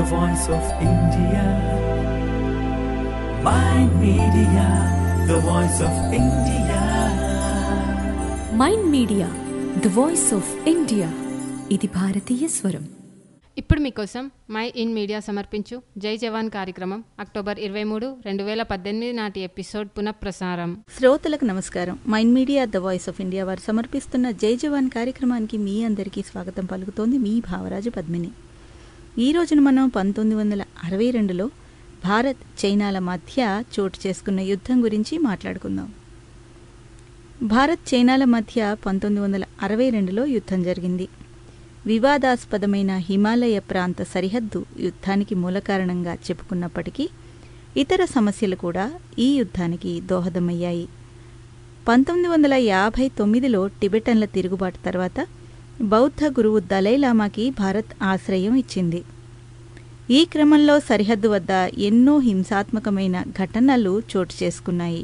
the voice of India. My media, the voice of India. Mind media the voice of India ఇది భారతీయ స్వరం ఇప్పుడు మీకోసం my in media సమర్పించు జై జవాన్ కార్యక్రమం అక్టోబర్ ఇరవై మూడు రెండు వేల పద్దెనిమిది నాటి ఎపిసోడ్ పునఃప్రసారం శ్రోతలకు నమస్కారం Mind media the voice of India వారు సమర్పిస్తున్న జై జవాన్ కార్యక్రమానికి మీ అందరికీ స్వాగతం పలుకుతోంది మీ భావరాజు పద్మిని ఈ రోజున మనం పంతొమ్మిది వందల అరవై రెండులో భారత్ చైనాల మధ్య చోటు చేసుకున్న యుద్ధం గురించి మాట్లాడుకుందాం భారత్ చైనాల మధ్య పంతొమ్మిది వందల అరవై రెండులో యుద్ధం జరిగింది వివాదాస్పదమైన హిమాలయ ప్రాంత సరిహద్దు యుద్ధానికి మూల కారణంగా చెప్పుకున్నప్పటికీ ఇతర సమస్యలు కూడా ఈ యుద్ధానికి దోహదమయ్యాయి పంతొమ్మిది వందల యాభై తొమ్మిదిలో టిబెటన్ల తిరుగుబాటు తర్వాత బౌద్ధ గురువు దలైలామాకి భారత్ ఆశ్రయం ఇచ్చింది ఈ క్రమంలో సరిహద్దు వద్ద ఎన్నో హింసాత్మకమైన ఘటనలు చోటు చేసుకున్నాయి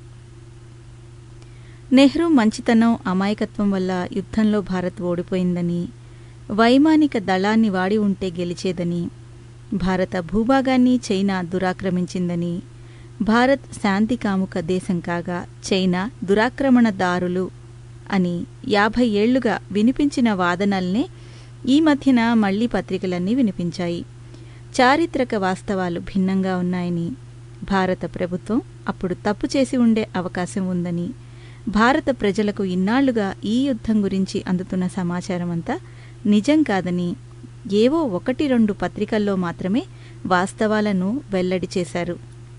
నెహ్రూ మంచితనం అమాయకత్వం వల్ల యుద్ధంలో భారత్ ఓడిపోయిందని వైమానిక దళాన్ని వాడి ఉంటే గెలిచేదని భారత భూభాగాన్ని చైనా దురాక్రమించిందని భారత్ శాంతి కాముక దేశం కాగా చైనా దురాక్రమణదారులు అని యాభై ఏళ్లుగా వినిపించిన వాదనల్నే ఈ మధ్యన మళ్లీ పత్రికలన్నీ వినిపించాయి చారిత్రక వాస్తవాలు భిన్నంగా ఉన్నాయని భారత ప్రభుత్వం అప్పుడు తప్పు చేసి ఉండే అవకాశం ఉందని భారత ప్రజలకు ఇన్నాళ్లుగా ఈ యుద్ధం గురించి అందుతున్న సమాచారం అంతా నిజం కాదని ఏవో ఒకటి రెండు పత్రికల్లో మాత్రమే వాస్తవాలను వెల్లడి చేశారు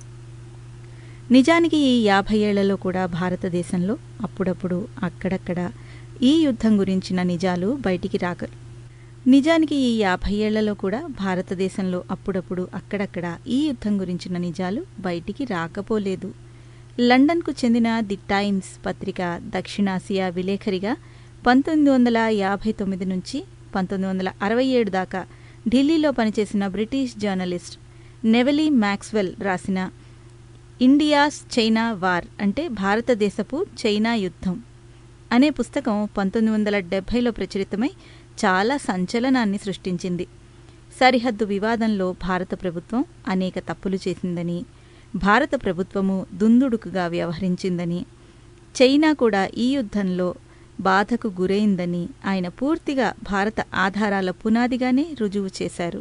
నిజానికి ఈ యాభై ఏళ్లలో కూడా భారతదేశంలో అప్పుడప్పుడు అక్కడక్కడ ఈ యుద్ధం గురించిన నిజాలు బయటికి రాక నిజానికి ఈ యాభై ఏళ్లలో కూడా భారతదేశంలో అప్పుడప్పుడు అక్కడక్కడ ఈ యుద్ధం గురించిన నిజాలు బయటికి రాకపోలేదు లండన్కు చెందిన ది టైమ్స్ పత్రిక దక్షిణాసియా విలేఖరిగా పంతొమ్మిది వందల యాభై తొమ్మిది నుంచి పంతొమ్మిది వందల అరవై ఏడు దాకా ఢిల్లీలో పనిచేసిన బ్రిటిష్ జర్నలిస్ట్ నెవలీ మ్యాక్స్వెల్ రాసిన ఇండియాస్ చైనా వార్ అంటే భారతదేశపు చైనా యుద్ధం అనే పుస్తకం పంతొమ్మిది వందల డెబ్బైలో ప్రచురితమై చాలా సంచలనాన్ని సృష్టించింది సరిహద్దు వివాదంలో భారత ప్రభుత్వం అనేక తప్పులు చేసిందని భారత ప్రభుత్వము దుందుడుకుగా వ్యవహరించిందని చైనా కూడా ఈ యుద్ధంలో బాధకు గురైందని ఆయన పూర్తిగా భారత ఆధారాల పునాదిగానే రుజువు చేశారు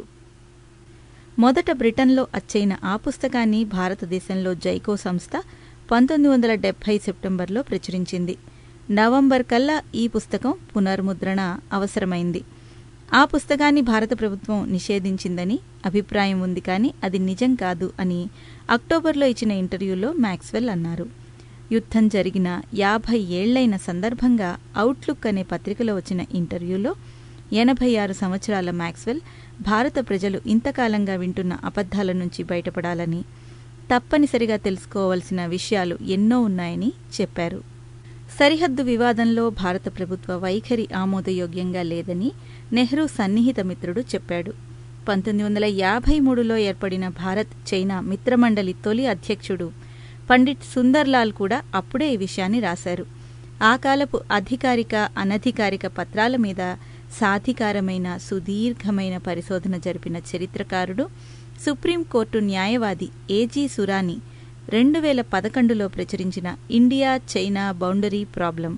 మొదట బ్రిటన్లో అచ్చైన ఆ పుస్తకాన్ని భారతదేశంలో జైకో సంస్థ పంతొమ్మిది వందల డెబ్బై సెప్టెంబర్లో ప్రచురించింది నవంబర్ కల్లా ఈ పుస్తకం పునర్ముద్రణ అవసరమైంది ఆ పుస్తకాన్ని భారత ప్రభుత్వం నిషేధించిందని అభిప్రాయం ఉంది కానీ అది నిజం కాదు అని అక్టోబర్లో ఇచ్చిన ఇంటర్వ్యూలో మ్యాక్స్వెల్ అన్నారు యుద్ధం జరిగిన యాభై ఏళ్లైన సందర్భంగా అవుట్లుక్ అనే పత్రికలో వచ్చిన ఇంటర్వ్యూలో ఎనభై ఆరు సంవత్సరాల మ్యాక్స్వెల్ భారత ప్రజలు ఇంతకాలంగా వింటున్న అబద్ధాల నుంచి బయటపడాలని తప్పనిసరిగా తెలుసుకోవలసిన విషయాలు ఎన్నో ఉన్నాయని చెప్పారు సరిహద్దు వివాదంలో భారత ప్రభుత్వ వైఖరి ఆమోదయోగ్యంగా లేదని నెహ్రూ సన్నిహిత మిత్రుడు చెప్పాడు పంతొమ్మిది వందల యాభై మూడులో ఏర్పడిన భారత్ చైనా మిత్రమండలి తొలి అధ్యక్షుడు పండిట్ సుందర్లాల్ కూడా అప్పుడే ఈ విషయాన్ని రాశారు ఆ కాలపు అధికారిక అనధికారిక పత్రాల మీద సాధికారమైన సుదీర్ఘమైన పరిశోధన జరిపిన చరిత్రకారుడు సుప్రీంకోర్టు న్యాయవాది ఏజీ సురాని రెండు వేల పదకొండులో ప్రచురించిన ఇండియా చైనా బౌండరీ ప్రాబ్లం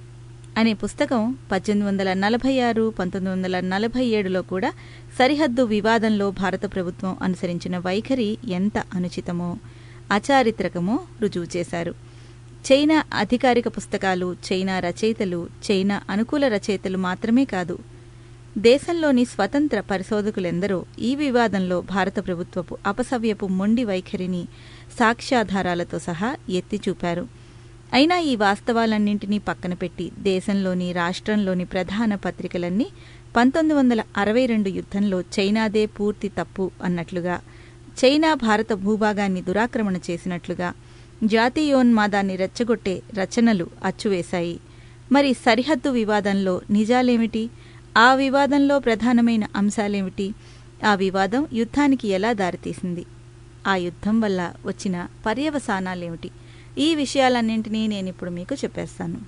అనే పుస్తకం పద్దెనిమిది వందల నలభై ఆరు పంతొమ్మిది వందల నలభై ఏడులో కూడా సరిహద్దు వివాదంలో భారత ప్రభుత్వం అనుసరించిన వైఖరి ఎంత అనుచితమో అచారిత్రకమో రుజువు చేశారు చైనా అధికారిక పుస్తకాలు చైనా రచయితలు చైనా అనుకూల రచయితలు మాత్రమే కాదు దేశంలోని స్వతంత్ర పరిశోధకులెందరో ఈ వివాదంలో భారత ప్రభుత్వపు అపసవ్యపు మొండి వైఖరిని సాక్ష్యాధారాలతో సహా ఎత్తి చూపారు అయినా ఈ వాస్తవాలన్నింటినీ పక్కన పెట్టి దేశంలోని రాష్ట్రంలోని ప్రధాన పత్రికలన్నీ పంతొమ్మిది వందల అరవై రెండు యుద్ధంలో చైనాదే పూర్తి తప్పు అన్నట్లుగా చైనా భారత భూభాగాన్ని దురాక్రమణ చేసినట్లుగా జాతీయోన్మాదాన్ని రెచ్చగొట్టే రచనలు అచ్చువేశాయి మరి సరిహద్దు వివాదంలో నిజాలేమిటి ఆ వివాదంలో ప్రధానమైన అంశాలేమిటి ఆ వివాదం యుద్ధానికి ఎలా దారితీసింది ఆ యుద్ధం వల్ల వచ్చిన పర్యవసానాలేమిటి ఈ విషయాలన్నింటినీ నేనిప్పుడు మీకు చెప్పేస్తాను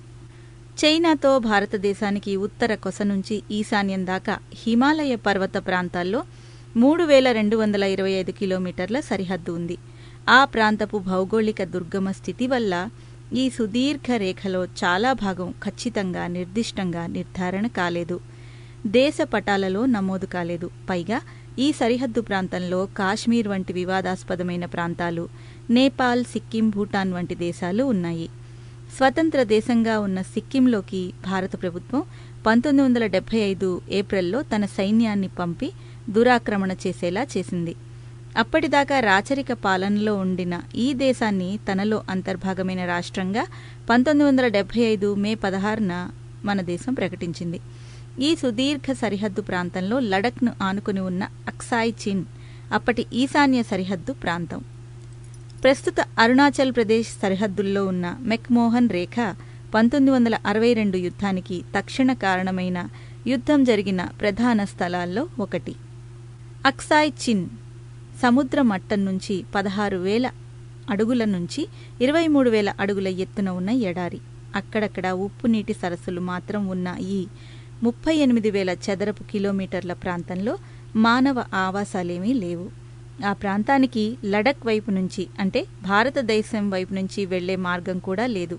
చైనాతో భారతదేశానికి ఉత్తర కొస నుంచి ఈశాన్యం దాకా హిమాలయ పర్వత ప్రాంతాల్లో మూడు వేల రెండు వందల ఇరవై ఐదు కిలోమీటర్ల సరిహద్దు ఉంది ఆ ప్రాంతపు భౌగోళిక దుర్గమ స్థితి వల్ల ఈ సుదీర్ఘ రేఖలో చాలా భాగం ఖచ్చితంగా నిర్దిష్టంగా నిర్ధారణ కాలేదు దేశ పటాలలో నమోదు కాలేదు పైగా ఈ సరిహద్దు ప్రాంతంలో కాశ్మీర్ వంటి వివాదాస్పదమైన ప్రాంతాలు నేపాల్ సిక్కిం భూటాన్ వంటి దేశాలు ఉన్నాయి స్వతంత్ర దేశంగా ఉన్న సిక్కింలోకి భారత ప్రభుత్వం పంతొమ్మిది వందల డెబ్బై ఐదు ఏప్రిల్లో తన సైన్యాన్ని పంపి దురాక్రమణ చేసేలా చేసింది అప్పటిదాకా రాచరిక పాలనలో ఉండిన ఈ దేశాన్ని తనలో అంతర్భాగమైన రాష్ట్రంగా పంతొమ్మిది వందల డెబ్బై ఐదు మే పదహారున మన దేశం ప్రకటించింది ఈ సుదీర్ఘ సరిహద్దు ప్రాంతంలో లడఖ్ను ఆనుకుని ఉన్న అక్సాయ్ చిన్ అప్పటి ఈశాన్య సరిహద్దు ప్రాంతం ప్రస్తుత అరుణాచల్ ప్రదేశ్ సరిహద్దుల్లో ఉన్న మెక్మోహన్ రేఖ పంతొమ్మిది వందల అరవై రెండు యుద్ధానికి తక్షణ కారణమైన యుద్ధం జరిగిన ప్రధాన స్థలాల్లో ఒకటి అక్సాయ్ చిన్ సముద్ర మట్టం నుంచి పదహారు వేల అడుగుల నుంచి ఇరవై మూడు వేల అడుగుల ఎత్తున ఉన్న ఎడారి అక్కడక్కడ ఉప్పు నీటి సరస్సులు మాత్రం ఉన్న ఈ ముప్పై ఎనిమిది వేల చదరపు కిలోమీటర్ల ప్రాంతంలో మానవ ఆవాసాలేమీ లేవు ఆ ప్రాంతానికి లడక్ వైపు నుంచి అంటే భారతదేశం వైపు నుంచి వెళ్లే మార్గం కూడా లేదు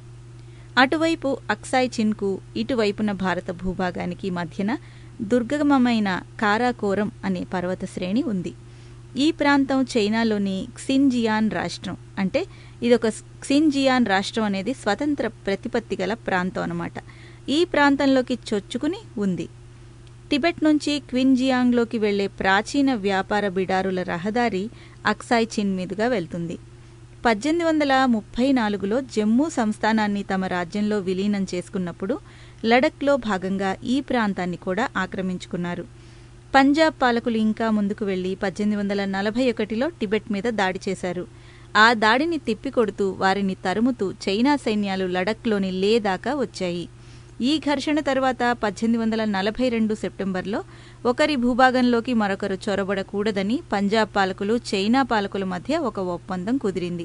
అటువైపు అక్సాయ్ చిన్కు ఇటువైపున భారత భూభాగానికి మధ్యన దుర్గమమైన కారాకోరం అనే పర్వత శ్రేణి ఉంది ఈ ప్రాంతం చైనాలోని క్సిన్జియాన్ రాష్ట్రం అంటే ఇదొక క్సిన్జియాన్ రాష్ట్రం అనేది స్వతంత్ర ప్రతిపత్తి గల ప్రాంతం అన్నమాట ఈ ప్రాంతంలోకి చొచ్చుకుని ఉంది టిబెట్ నుంచి క్విన్జియాంగ్లోకి వెళ్లే ప్రాచీన వ్యాపార బిడారుల రహదారి అక్సాయ్ చిన్ మీదుగా వెళ్తుంది పద్దెనిమిది వందల ముప్పై నాలుగులో జమ్మూ సంస్థానాన్ని తమ రాజ్యంలో విలీనం చేసుకున్నప్పుడు లడఖ్లో భాగంగా ఈ ప్రాంతాన్ని కూడా ఆక్రమించుకున్నారు పంజాబ్ పాలకులు ఇంకా ముందుకు వెళ్లి పద్దెనిమిది వందల నలభై ఒకటిలో టిబెట్ మీద దాడి చేశారు ఆ దాడిని తిప్పికొడుతూ వారిని తరుముతూ చైనా సైన్యాలు లడఖ్లోని లే దాకా వచ్చాయి ఈ ఘర్షణ తర్వాత పద్దెనిమిది వందల నలభై రెండు సెప్టెంబర్లో ఒకరి భూభాగంలోకి మరొకరు చొరబడకూడదని పంజాబ్ పాలకులు చైనా పాలకుల మధ్య ఒక ఒప్పందం కుదిరింది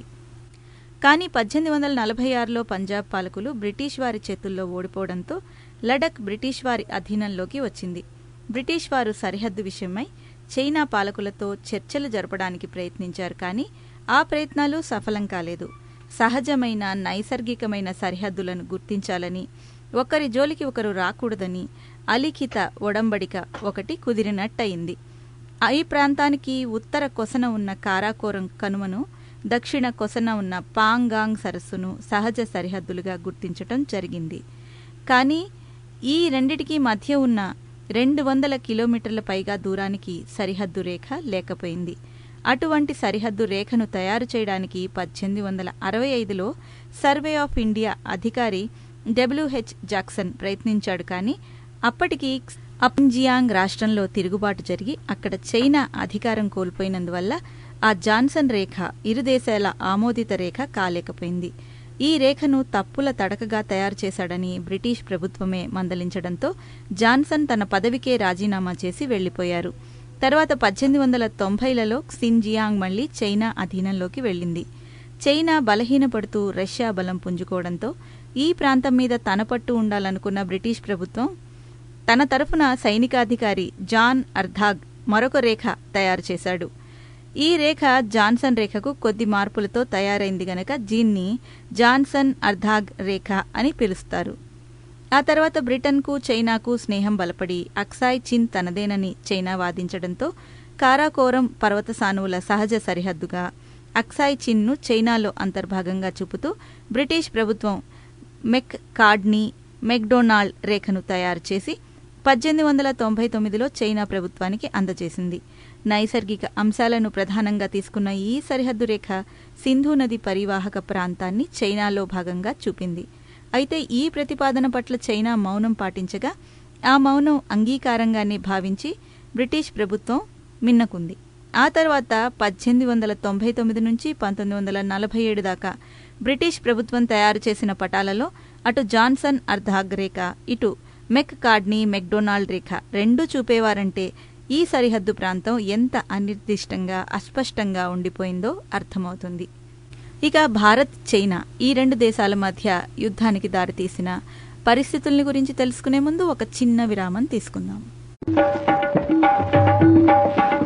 కానీ పద్దెనిమిది వందల నలభై ఆరులో పంజాబ్ పాలకులు బ్రిటిష్ వారి చేతుల్లో ఓడిపోవడంతో లడక్ బ్రిటిష్ వారి అధీనంలోకి వచ్చింది బ్రిటిష్ వారు సరిహద్దు విషయమై చైనా పాలకులతో చర్చలు జరపడానికి ప్రయత్నించారు కానీ ఆ ప్రయత్నాలు సఫలం కాలేదు సహజమైన నైసర్గికమైన సరిహద్దులను గుర్తించాలని ఒకరి జోలికి ఒకరు రాకూడదని అలిఖిత ఒడంబడిక ఒకటి కుదిరినట్టయింది ఈ ప్రాంతానికి ఉత్తర కొసన ఉన్న కారాకోరం కనుమను దక్షిణ కొసన ఉన్న పాంగాంగ్ సరస్సును సహజ సరిహద్దులుగా గుర్తించటం జరిగింది కానీ ఈ రెండిటికి మధ్య ఉన్న రెండు వందల కిలోమీటర్ల పైగా దూరానికి సరిహద్దు రేఖ లేకపోయింది అటువంటి సరిహద్దు రేఖను తయారు చేయడానికి పద్దెనిమిది వందల అరవై ఐదులో సర్వే ఆఫ్ ఇండియా అధికారి డబ్ల్యూహెచ్ జాక్సన్ ప్రయత్నించాడు కానీ అప్పటికి అప్జియాంగ్ రాష్ట్రంలో తిరుగుబాటు జరిగి అక్కడ చైనా అధికారం కోల్పోయినందువల్ల ఆ జాన్సన్ రేఖ ఇరు దేశాల ఆమోదిత రేఖ కాలేకపోయింది ఈ రేఖను తప్పుల తడకగా తయారు చేశాడని బ్రిటిష్ ప్రభుత్వమే మందలించడంతో జాన్సన్ తన పదవికే రాజీనామా చేసి వెళ్లిపోయారు తర్వాత పద్దెనిమిది వందల తొంభైలలో క్సిన్జియాంగ్ మళ్లీ చైనా అధీనంలోకి వెళ్ళింది చైనా బలహీనపడుతూ రష్యా బలం పుంజుకోవడంతో ఈ ప్రాంతం మీద తన పట్టు ఉండాలనుకున్న బ్రిటిష్ ప్రభుత్వం తన తరఫున సైనికాధికారి జాన్ అర్ధాగ్ మరొక రేఖ తయారు చేశాడు ఈ రేఖ జాన్సన్ రేఖకు కొద్ది మార్పులతో తయారైంది గనక దీన్ని జాన్సన్ అర్ధాగ్ రేఖ అని పిలుస్తారు ఆ తర్వాత బ్రిటన్కు చైనాకు స్నేహం బలపడి అక్సాయ్ చిన్ తనదేనని చైనా వాదించడంతో కారాకోరం పర్వత సానువుల సహజ సరిహద్దుగా అక్సాయ్ చిన్ను చైనాలో అంతర్భాగంగా చూపుతూ బ్రిటిష్ ప్రభుత్వం మెక్ కార్డ్ని మెక్డొనాల్డ్ రేఖను తయారు చేసి పద్దెనిమిది వందల తొంభై తొమ్మిదిలో చైనా ప్రభుత్వానికి అందజేసింది నైసర్గిక అంశాలను ప్రధానంగా తీసుకున్న ఈ సరిహద్దు రేఖ సింధు నది పరివాహక ప్రాంతాన్ని చైనాలో భాగంగా చూపింది అయితే ఈ ప్రతిపాదన పట్ల చైనా మౌనం పాటించగా ఆ మౌనం అంగీకారంగానే భావించి బ్రిటిష్ ప్రభుత్వం మిన్నకుంది ఆ తర్వాత పద్దెనిమిది వందల తొంభై తొమ్మిది నుంచి పంతొమ్మిది వందల నలభై ఏడు దాకా బ్రిటిష్ ప్రభుత్వం తయారు చేసిన పటాలలో అటు జాన్సన్ అర్ధాగ్ రేఖ ఇటు మెక్ కార్డ్ని మెక్డొనాల్డ్ రేఖ రెండూ చూపేవారంటే ఈ సరిహద్దు ప్రాంతం ఎంత అనిర్దిష్టంగా అస్పష్టంగా ఉండిపోయిందో అర్థమవుతుంది ఇక భారత్ చైనా ఈ రెండు దేశాల మధ్య యుద్ధానికి దారితీసిన పరిస్థితుల్ని గురించి తెలుసుకునే ముందు ఒక చిన్న విరామం తీసుకుందాం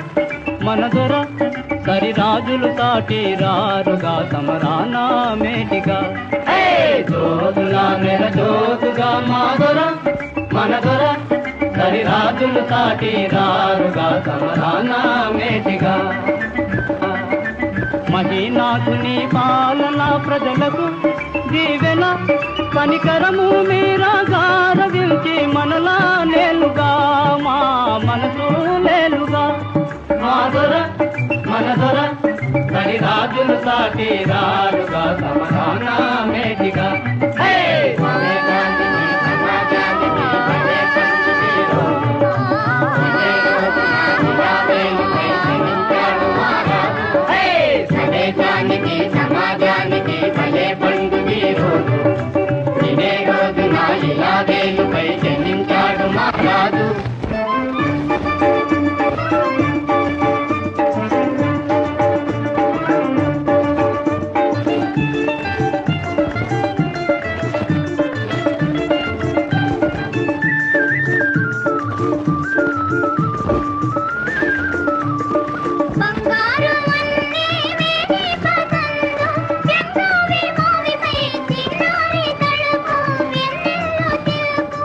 మన దొర సరిరాజులు సాటి రారుగా సమరాన మేటిగా హే! జోదులా నెల జోదుగా మా దొర మన దొర సరిరాజులు సాటి రారుగా సమరాన మేటిగా మహీనాథుని పాలన ప్రజలకు దీవెన కనికరము మీరా గారవించి మనలా నేలుగా మా మనసు నేలుగా మా దొర మన దొర సరిరాజులు సాటి రారుగా సమాన మేటిగా హే! సమాజానికి, సమాజానికి భలే పంచు తీరు. ఇదే రోజున ఇలావేలుపై జనించాడు మహారాజు. హే! స్వదేశానికి సమాజానికి భలే పండుగ ఈ రోజు ఇదే రోజున ఇలావేలుపై జనించాడు మహారాజు బంగారు వన్నే వేడి పతంగు చెంగావి మోవిపై చిన్నారి తడుపు వెన్నెల్లో తెలుపు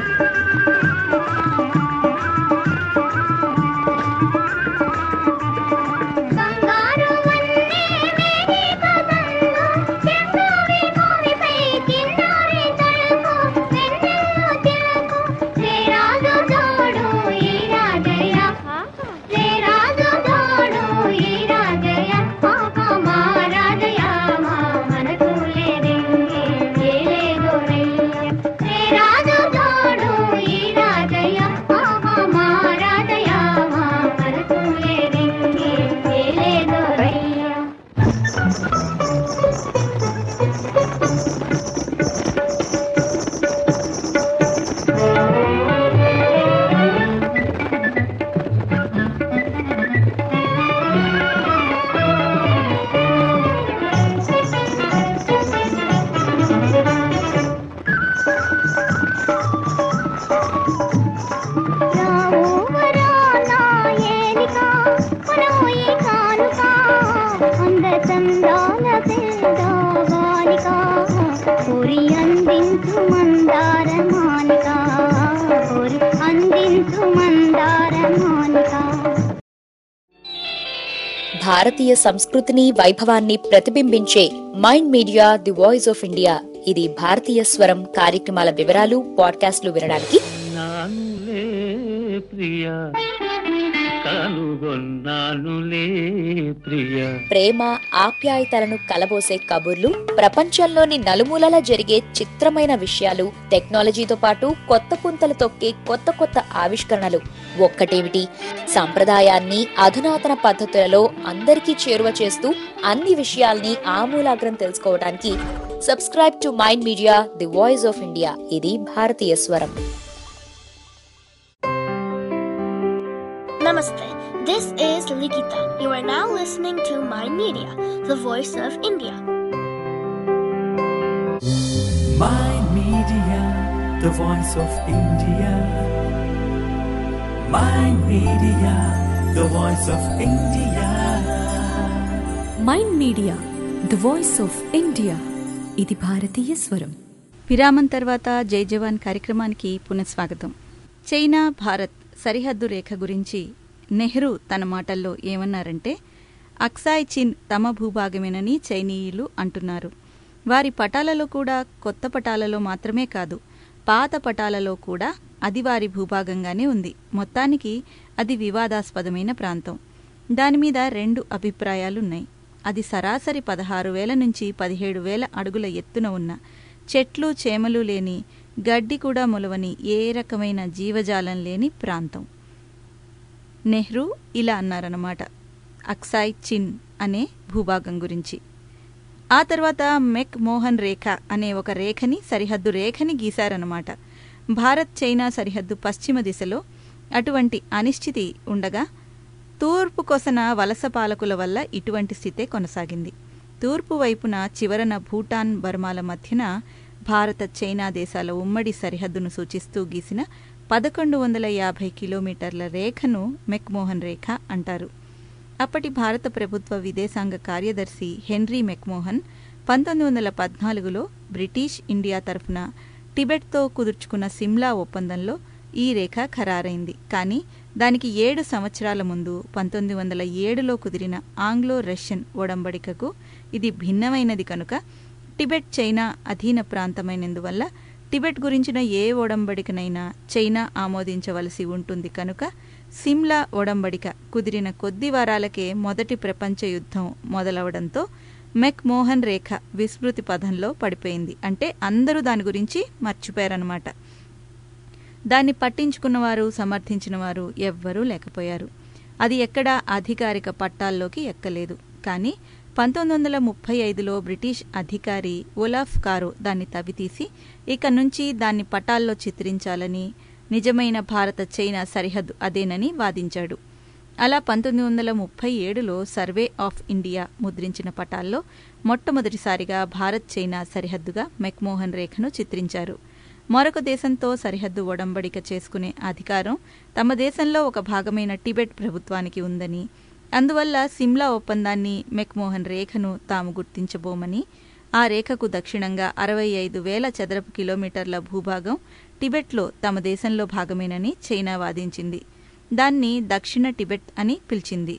బంగారు వన్నే వేడి పతంగు చెంగావి మోవిపై చిన్నారి తడుపు వెన్నెల్లో తెలుపు శ్రీరాజు తోడు ఈ రాజయ్య రే రాజు తోడు ఈ రాజయ్య పాప మా రాజయ్య మా మనకు లేదెంగే లేదు రయ్య రే రాజు తోడు ఈ రాజయ్య పాప మా రాజయ్య మా మనకు లేదెంగే లేదు రయ్య అందించు మందార మానిక పూరి అందించు మందార మానిక భారతీయ సంస్కృతిని వైభవాన్ని ప్రతిబింబించే Mind Media the voice of India ఇది భారతీయ స్వరం కార్యక్రమాల వివరాలు పాడ్కాస్ట్లు వినడానికి నానులే ప్రియ కనుగొన్నానులే ప్రియ ప్రేమ ఆప్యాయతలను కలబోసే కబుర్లు ప్రపంచంలోని నలుమూలలా జరిగే చిత్రమైన విషయాలు టెక్నాలజీతో పాటు కొత్త పుంతలు తొక్కే కొత్త కొత్త ఆవిష్కరణలు ఒక్కటేమిటి సంప్రదాయాన్ని అధునాతన పద్ధతులలో అందరికీ చేరువ చేస్తూ అన్ని విషయాల్ని ఆమూలాగ్రం తెలుసుకోవడానికి subscribe to Mind Media the voice of India ఇది భారతీయ స్వరం Namaste. This is Likita. You are now listening to Mind Media, the voice of India. Mind Media, the voice of India. Mind Media, the voice of India. Mind media the voice of India ఇది భారతీయ స్వరం విరామం తర్వాత జై జవాన్ కార్యక్రమానికి పునఃస్వాగతం China Bharat సరిహద్దు రేఖ గురించి నెహ్రూ తన మాటల్లో ఏమన్నారంటే అక్సాయ్ చిన్ తమ భూభాగమేనని చైనీయులు అంటున్నారు వారి పటాలలో కూడా కొత్త పటాలలో మాత్రమే కాదు పాత పటాలలో కూడా అది వారి భూభాగంగానే ఉంది మొత్తానికి అది వివాదాస్పదమైన ప్రాంతం దానిమీద రెండు అభిప్రాయాలున్నాయి అది సరాసరి పదహారు వేల నుంచి పదిహేడు వేల అడుగుల ఎత్తున ఉన్న చెట్లు చేమలు లేని గడ్డి కూడా మొలవని ఏ రకమైన జీవజాలం లేని ప్రాంతం నెహ్రూ ఇలా అన్నారన్నమాట అక్సాయ్ చిన్ అనే భూభాగం గురించి ఆ తర్వాత మెక్ మోహన్ రేఖ అనే ఒక రేఖని సరిహద్దు రేఖని గీశారన్నమాట భారత్ చైనా సరిహద్దు పశ్చిమ దిశలో అటువంటి అనిశ్చితి ఉండగా తూర్పు కొసన వలస పాలకుల వల్ల ఇటువంటి స్థితే కొనసాగింది తూర్పు వైపున చివరన భూటాన్ బర్మాల మధ్యన భారత చైనా దేశాల ఉమ్మడి సరిహద్దును సూచిస్తూ గీసిన పదకొండు వందల యాభై కిలోమీటర్ల రేఖను మెక్మోహన్ రేఖ అంటారు అప్పటి భారత ప్రభుత్వ విదేశాంగ కార్యదర్శి హెన్రీ మెక్మోహన్ పంతొమ్మిది వందల పద్నాలుగులో బ్రిటిష్ ఇండియా తరఫున టిబెట్తో కుదుర్చుకున్న సిమ్లా ఒప్పందంలో ఈ రేఖ ఖరారైంది కానీ దానికి ఏడు సంవత్సరాల ముందు పంతొమ్మిది వందల ఏడులో కుదిరిన ఆంగ్లో రష్యన్ ఒడంబడికకు ఇది భిన్నమైనది కనుక టిబెట్ చైనా అధీన ప్రాంతమైనందువల్ల టిబెట్ గురించిన ఏ ఒడంబడికనైనా చైనా ఆమోదించవలసి ఉంటుంది కనుక సిమ్లా ఒడంబడిక కుదిరిన కొద్ది వారాలకే మొదటి ప్రపంచ యుద్ధం మొదలవడంతో మెక్ మోహన్ రేఖ విస్మృతి పదంలో పడిపోయింది అంటే అందరూ దాని గురించి మర్చిపోయారనమాట దాన్ని పట్టించుకున్నవారు సమర్థించినవారు ఎవ్వరూ లేకపోయారు అది ఎక్కడా అధికారిక పట్టాల్లోకి ఎక్కలేదు కానీ పంతొమ్మిది వందల ముప్పై ఐదులో బ్రిటిష్ అధికారి ఒలాఫ్ కారో దాన్ని తవ్వితీసి ఇక నుంచి దాన్ని పటాల్లో చిత్రించాలని నిజమైన భారత చైనా సరిహద్దు అదేనని వాదించాడు అలా పంతొమ్మిది వందల ముప్పై ఏడులో సర్వే ఆఫ్ ఇండియా ముద్రించిన పటాల్లో మొట్టమొదటిసారిగా భారత్ చైనా సరిహద్దుగా మెక్మోహన్ రేఖను చిత్రించారు మరొక దేశంతో సరిహద్దు ఒడంబడిక చేసుకునే అధికారం తమ దేశంలో ఒక భాగమైన టిబెట్ ప్రభుత్వానికి ఉందని అందువల్ల సిమ్లా ఒప్పందాన్ని మెక్మోహన్ రేఖను తాము గుర్తించబోమని ఆ రేఖకు దక్షిణంగా అరవై ఐదు వేల చదరపు కిలోమీటర్ల భూభాగం టిబెట్లో తమ దేశంలో భాగమేనని చైనా వాదించింది దాన్ని దక్షిణ టిబెట్ అని పిలిచింది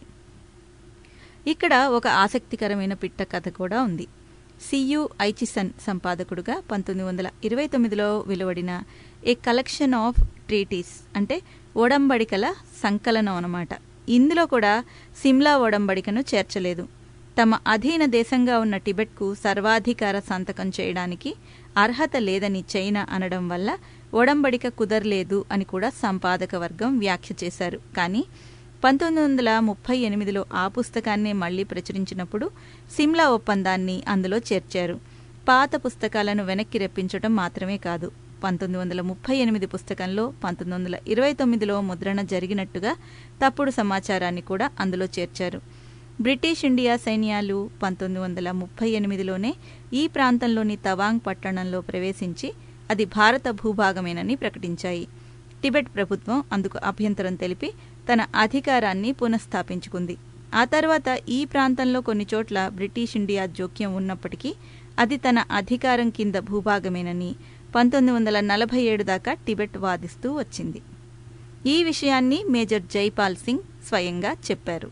ఇక్కడ ఒక ఆసక్తికరమైన పిట్ట కథ కూడా ఉంది సియు ఐచిసన్ సంపాదకుడుగా పంతొమ్మిది వందల ఇరవై తొమ్మిదిలో వెలువడిన ఏ కలెక్షన్ ఆఫ్ ట్రీటీస్ అంటే ఒడంబడికల సంకలనం అన్నమాట ఇందులో కూడా సిమ్లా ఒడంబడికను చేర్చలేదు తమ అధీన దేశంగా ఉన్న టిబెట్కు సర్వాధికార సంతకం చేయడానికి అర్హత లేదని చైనా అనడం వల్ల ఒడంబడిక కుదరలేదు అని కూడా సంపాదక వర్గం వ్యాఖ్య చేశారు కానీ పంతొమ్మిది వందల ముప్పై ఎనిమిదిలో ఆ పుస్తకాన్నే మళ్లీ ప్రచురించినప్పుడు సిమ్లా ఒప్పందాన్ని అందులో చేర్చారు పాత పుస్తకాలను వెనక్కి రప్పించడం మాత్రమే కాదు పంతొమ్మిది వందల ముప్పై ఎనిమిది పుస్తకంలో పంతొమ్మిది వందల ఇరవై తొమ్మిదిలో ముద్రణ జరిగినట్టుగా తప్పుడు సమాచారాన్ని కూడా అందులో చేర్చారు బ్రిటిష్ ఇండియా సైన్యాలు పంతొమ్మిది వందల ముప్పై ఎనిమిదిలోనే ఈ ప్రాంతంలోని తవాంగ్ పట్టణంలో ప్రవేశించి అది భారత భూభాగమేనని ప్రకటించాయి టిబెట్ ప్రభుత్వం అందుకు అభ్యంతరం తెలిపి తన అధికారాన్ని పునఃస్థాపించుకుంది ఆ తర్వాత ఈ ప్రాంతంలో కొన్ని చోట్ల బ్రిటిష్ ఇండియా జోక్యం ఉన్నప్పటికీ అది తన అధికారం కింద భూభాగమేనని పంతొమ్మిది వందల నలభై ఏడు దాకా టిబెట్ వాదిస్తూ వచ్చింది ఈ విషయాన్ని మేజర్ జైపాల్ సింగ్ స్వయంగా చెప్పారు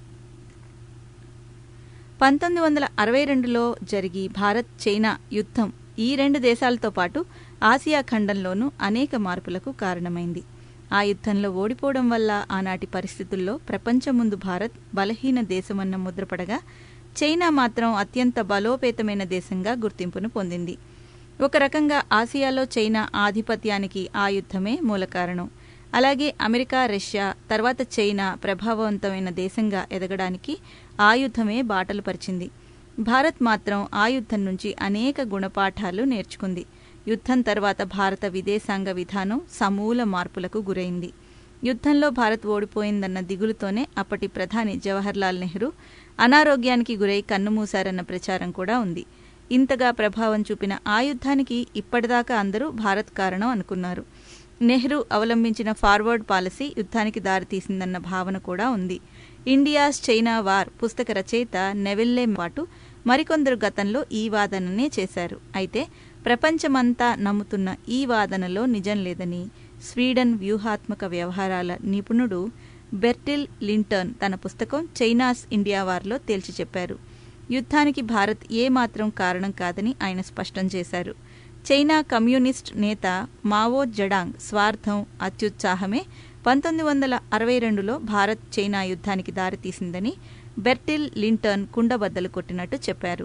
పంతొమ్మిది వందల అరవై రెండులో జరిగి భారత్ చైనా యుద్ధం ఈ రెండు దేశాలతో పాటు ఆసియా ఖండంలోనూ అనేక మార్పులకు కారణమైంది ఆ యుద్ధంలో ఓడిపోవడం వల్ల ఆనాటి పరిస్థితుల్లో ప్రపంచం ముందు భారత్ బలహీన దేశమన్న ముద్రపడగా చైనా మాత్రం అత్యంత బలోపేతమైన దేశంగా గుర్తింపును పొందింది ఒక రకంగా ఆసియాలో చైనా ఆధిపత్యానికి ఆ యుద్ధమే మూల కారణం అలాగే అమెరికా రష్యా తర్వాత చైనా ప్రభావవంతమైన దేశంగా ఎదగడానికి ఆ యుద్ధమే బాటలు పరిచింది భారత్ మాత్రం ఆ యుద్ధం నుంచి అనేక గుణపాఠాలు నేర్చుకుంది యుద్ధం తర్వాత భారత విదేశాంగ విధానం సమూల మార్పులకు గురైంది యుద్ధంలో భారత్ ఓడిపోయిందన్న దిగులుతోనే అప్పటి ప్రధాని జవహర్లాల్ నెహ్రూ అనారోగ్యానికి గురై కన్నుమూశారన్న ప్రచారం కూడా ఉంది ఇంతగా ప్రభావం చూపిన ఆ యుద్ధానికి ఇప్పటిదాకా అందరూ భారత్ కారణం అనుకున్నారు నెహ్రూ అవలంబించిన ఫార్వర్డ్ పాలసీ యుద్ధానికి దారితీసిందన్న భావన కూడా ఉంది ఇండియాస్ చైనా వార్ పుస్తక రచయిత నెవెల్లే పాటు మరికొందరు గతంలో ఈ వాదననే చేశారు అయితే ప్రపంచమంతా నమ్ముతున్న ఈ వాదనలో నిజం లేదని స్వీడన్ వ్యూహాత్మక వ్యవహారాల నిపుణుడు బెర్టిల్ లింటర్న్ తన పుస్తకం చైనాస్ ఇండియా వార్లో తేల్చి చెప్పారు యుద్ధానికి భారత్ ఏమాత్రం కారణం కాదని ఆయన స్పష్టం చేశారు చైనా కమ్యూనిస్ట్ నేత మావో జడాంగ్ స్వార్థం అత్యుత్సాహమే పంతొమ్మిది వందల అరవై రెండులో భారత్ చైనా యుద్ధానికి దారితీసిందని బెర్టిల్ లింటర్న్ కుండబద్దలు కొట్టినట్టు చెప్పారు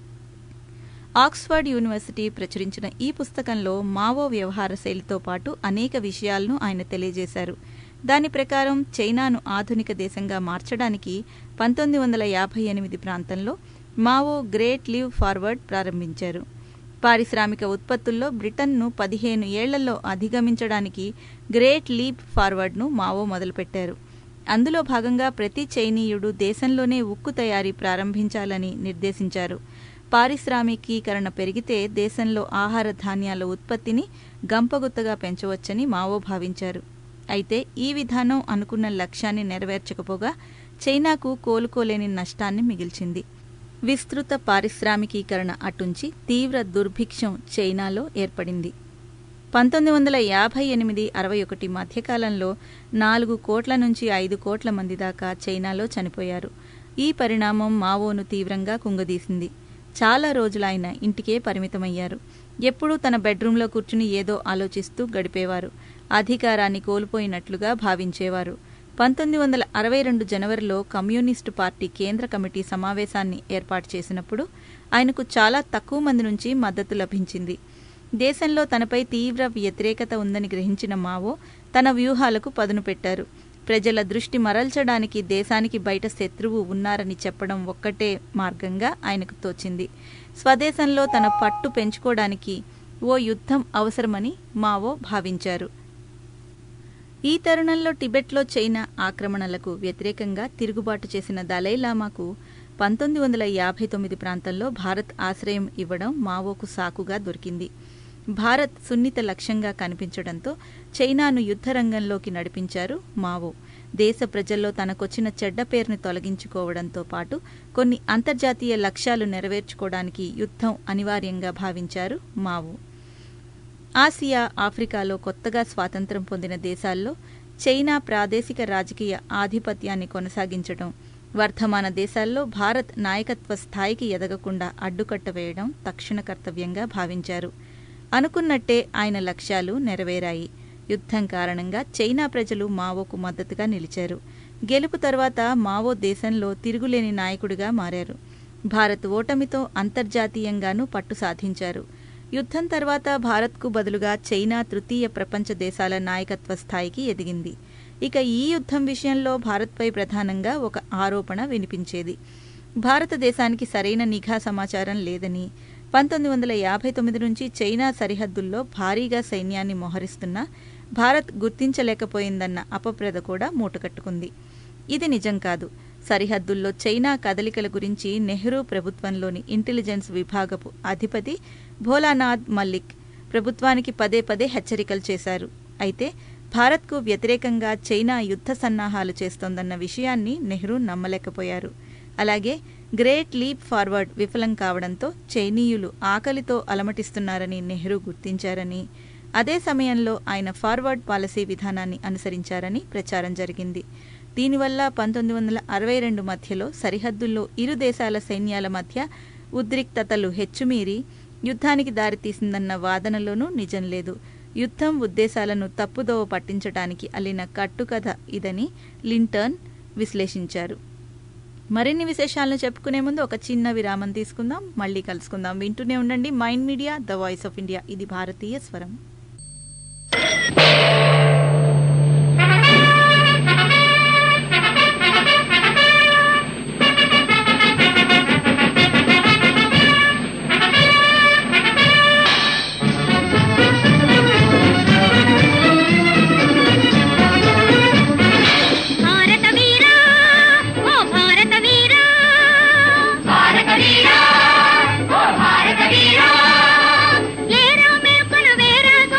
ఆక్స్ఫర్డ్ యూనివర్సిటీ ప్రచురించిన ఈ పుస్తకంలో మావో వ్యవహార శైలితో పాటు అనేక విషయాలను ఆయన తెలియజేశారు దాని ప్రకారం చైనాను ఆధునిక దేశంగా మార్చడానికి పంతొమ్మిది వందల యాభై ఎనిమిది ప్రాంతంలో మావో గ్రేట్ లీవ్ ఫార్వర్డ్ ప్రారంభించారు పారిశ్రామిక ఉత్పత్తుల్లో బ్రిటన్ను పదిహేను ఏళ్లలో అధిగమించడానికి గ్రేట్ లీప్ ఫార్వర్డ్ను మావో మొదలుపెట్టారు అందులో భాగంగా ప్రతి చైనీయుడు దేశంలోనే ఉక్కు తయారీ ప్రారంభించాలని నిర్దేశించారు పారిశ్రామికీకరణ పెరిగితే దేశంలో ఆహార ధాన్యాల ఉత్పత్తిని గంపగుత్తగా పెంచవచ్చని మావో భావించారు అయితే ఈ విధానం అనుకున్న లక్ష్యాన్ని నెరవేర్చకపోగా చైనాకు కోలుకోలేని నష్టాన్ని మిగిల్చింది విస్తృత పారిశ్రామికీకరణ అటుంచి తీవ్ర దుర్భిక్షం చైనాలో ఏర్పడింది పంతొమ్మిది వందల యాభై ఎనిమిది అరవై ఒకటి మధ్యకాలంలో నాలుగు కోట్ల నుంచి ఐదు కోట్ల మంది దాకా చైనాలో చనిపోయారు ఈ పరిణామం మావోను తీవ్రంగా కుంగదీసింది చాలా రోజులాయన ఇంటికే పరిమితమయ్యారు ఎప్పుడూ తన బెడ్రూంలో కూర్చుని ఏదో ఆలోచిస్తూ గడిపేవారు అధికారాన్ని కోల్పోయినట్లుగా భావించేవారు పంతొమ్మిది వందల అరవై రెండు జనవరిలో కమ్యూనిస్టు పార్టీ కేంద్ర కమిటీ సమావేశాన్ని ఏర్పాటు చేసినప్పుడు ఆయనకు చాలా తక్కువ మంది నుంచి మద్దతు లభించింది దేశంలో తనపై తీవ్ర వ్యతిరేకత ఉందని గ్రహించిన మావో తన వ్యూహాలకు పదును పెట్టారు ప్రజల దృష్టి మరల్చడానికి దేశానికి బయట శత్రువు ఉన్నారని చెప్పడం ఒక్కటే మార్గంగా ఆయనకు తోచింది స్వదేశంలో తన పట్టు పెంచుకోవడానికి ఓ యుద్ధం అవసరమని మావో భావించారు ఈ తరుణంలో టిబెట్లో చైనా ఆక్రమణలకు వ్యతిరేకంగా తిరుగుబాటు చేసిన దలైలామాకు పంతొమ్మిది వందల యాభై తొమ్మిది ప్రాంతంలో భారత్ ఆశ్రయం ఇవ్వడం మావోకు సాకుగా దొరికింది భారత్ సున్నిత లక్ష్యంగా కనిపించడంతో చైనాను యుద్ధరంగంలోకి నడిపించారు మావో దేశ ప్రజల్లో తనకొచ్చిన చెడ్డ పేరుని తొలగించుకోవడంతో పాటు కొన్ని అంతర్జాతీయ లక్ష్యాలు నెరవేర్చుకోవడానికి యుద్ధం అనివార్యంగా భావించారు మావో ఆసియా ఆఫ్రికాలో కొత్తగా స్వాతంత్రం పొందిన దేశాల్లో చైనా ప్రాదేశిక రాజకీయ ఆధిపత్యాన్ని కొనసాగించడం వర్ధమాన దేశాల్లో భారత్ నాయకత్వ స్థాయికి ఎదగకుండా అడ్డుకట్ట వేయడం తక్షణ కర్తవ్యంగా భావించారు అనుకున్నట్టే ఆయన లక్ష్యాలు నెరవేరాయి యుద్ధం కారణంగా చైనా ప్రజలు మావోకు మద్దతుగా నిలిచారు గెలుపు తర్వాత మావో దేశంలో తిరుగులేని నాయకుడిగా మారారు భారత్ ఓటమితో అంతర్జాతీయంగానూ పట్టు సాధించారు యుద్ధం తర్వాత భారత్కు బదులుగా చైనా తృతీయ ప్రపంచ దేశాల నాయకత్వ స్థాయికి ఎదిగింది ఇక ఈ యుద్ధం విషయంలో భారత్పై ప్రధానంగా ఒక ఆరోపణ వినిపించేది భారతదేశానికి సరైన నిఘా సమాచారం లేదని పంతొమ్మిది వందల యాభై తొమ్మిది నుంచి చైనా సరిహద్దుల్లో భారీగా సైన్యాన్ని మోహరిస్తున్నా భారత్ గుర్తించలేకపోయిందన్న అపప్రద కూడా మూటకట్టుకుంది ఇది నిజం కాదు సరిహద్దుల్లో చైనా కదలికల గురించి నెహ్రూ ప్రభుత్వంలోని ఇంటెలిజెన్స్ విభాగపు అధిపతి భోలానాథ్ మల్లిక్ ప్రభుత్వానికి పదే పదే హెచ్చరికలు చేశారు అయితే భారత్కు వ్యతిరేకంగా చైనా యుద్ధ సన్నాహాలు చేస్తోందన్న విషయాన్ని నెహ్రూ నమ్మలేకపోయారు అలాగే గ్రేట్ లీప్ ఫార్వర్డ్ విఫలం కావడంతో చైనీయులు ఆకలితో అలమటిస్తున్నారని నెహ్రూ గుర్తించారని అదే సమయంలో ఆయన ఫార్వర్డ్ పాలసీ విధానాన్ని అనుసరించారని ప్రచారం జరిగింది దీనివల్ల పంతొమ్మిది వందల అరవై రెండు మధ్యలో సరిహద్దుల్లో ఇరు దేశాల సైన్యాల మధ్య ఉద్రిక్తతలు హెచ్చుమీరి యుద్ధానికి దారితీసిందన్న వాదనలోనూ నిజం లేదు యుద్ధం ఉద్దేశాలను తప్పుదోవ పట్టించటానికి అల్లిన కట్టుకథ ఇదని లింటర్న్ విశ్లేషించారు మరిన్ని విశేషాలను చెప్పుకునే ముందు ఒక చిన్న విరామం తీసుకుందాం మళ్ళీ కలుసుకుందాం వింటూనే ఉండండి mind media the voice of India ఇది భారతీయ స్వరం భారత వీరా ఓ భారత వీరా భారత వీరా ఓ భారత వీరా ఏరా మేల్కొన వేరా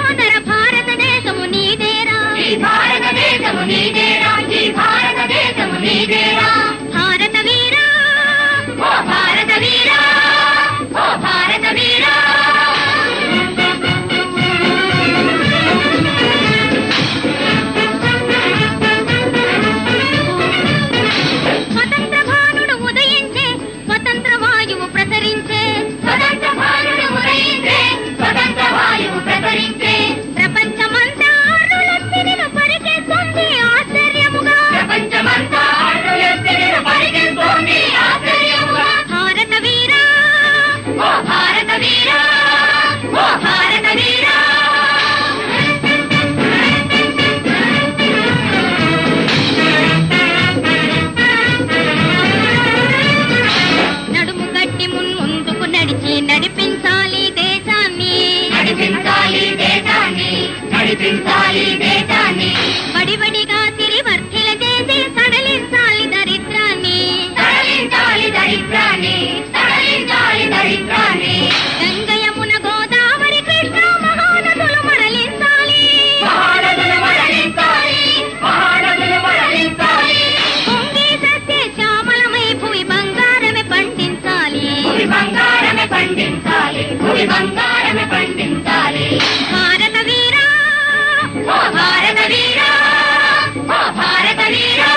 భూమి బంగారమే పండించాలి భారత వీరా ఓ భారత వీరా ఓ భారత వీరా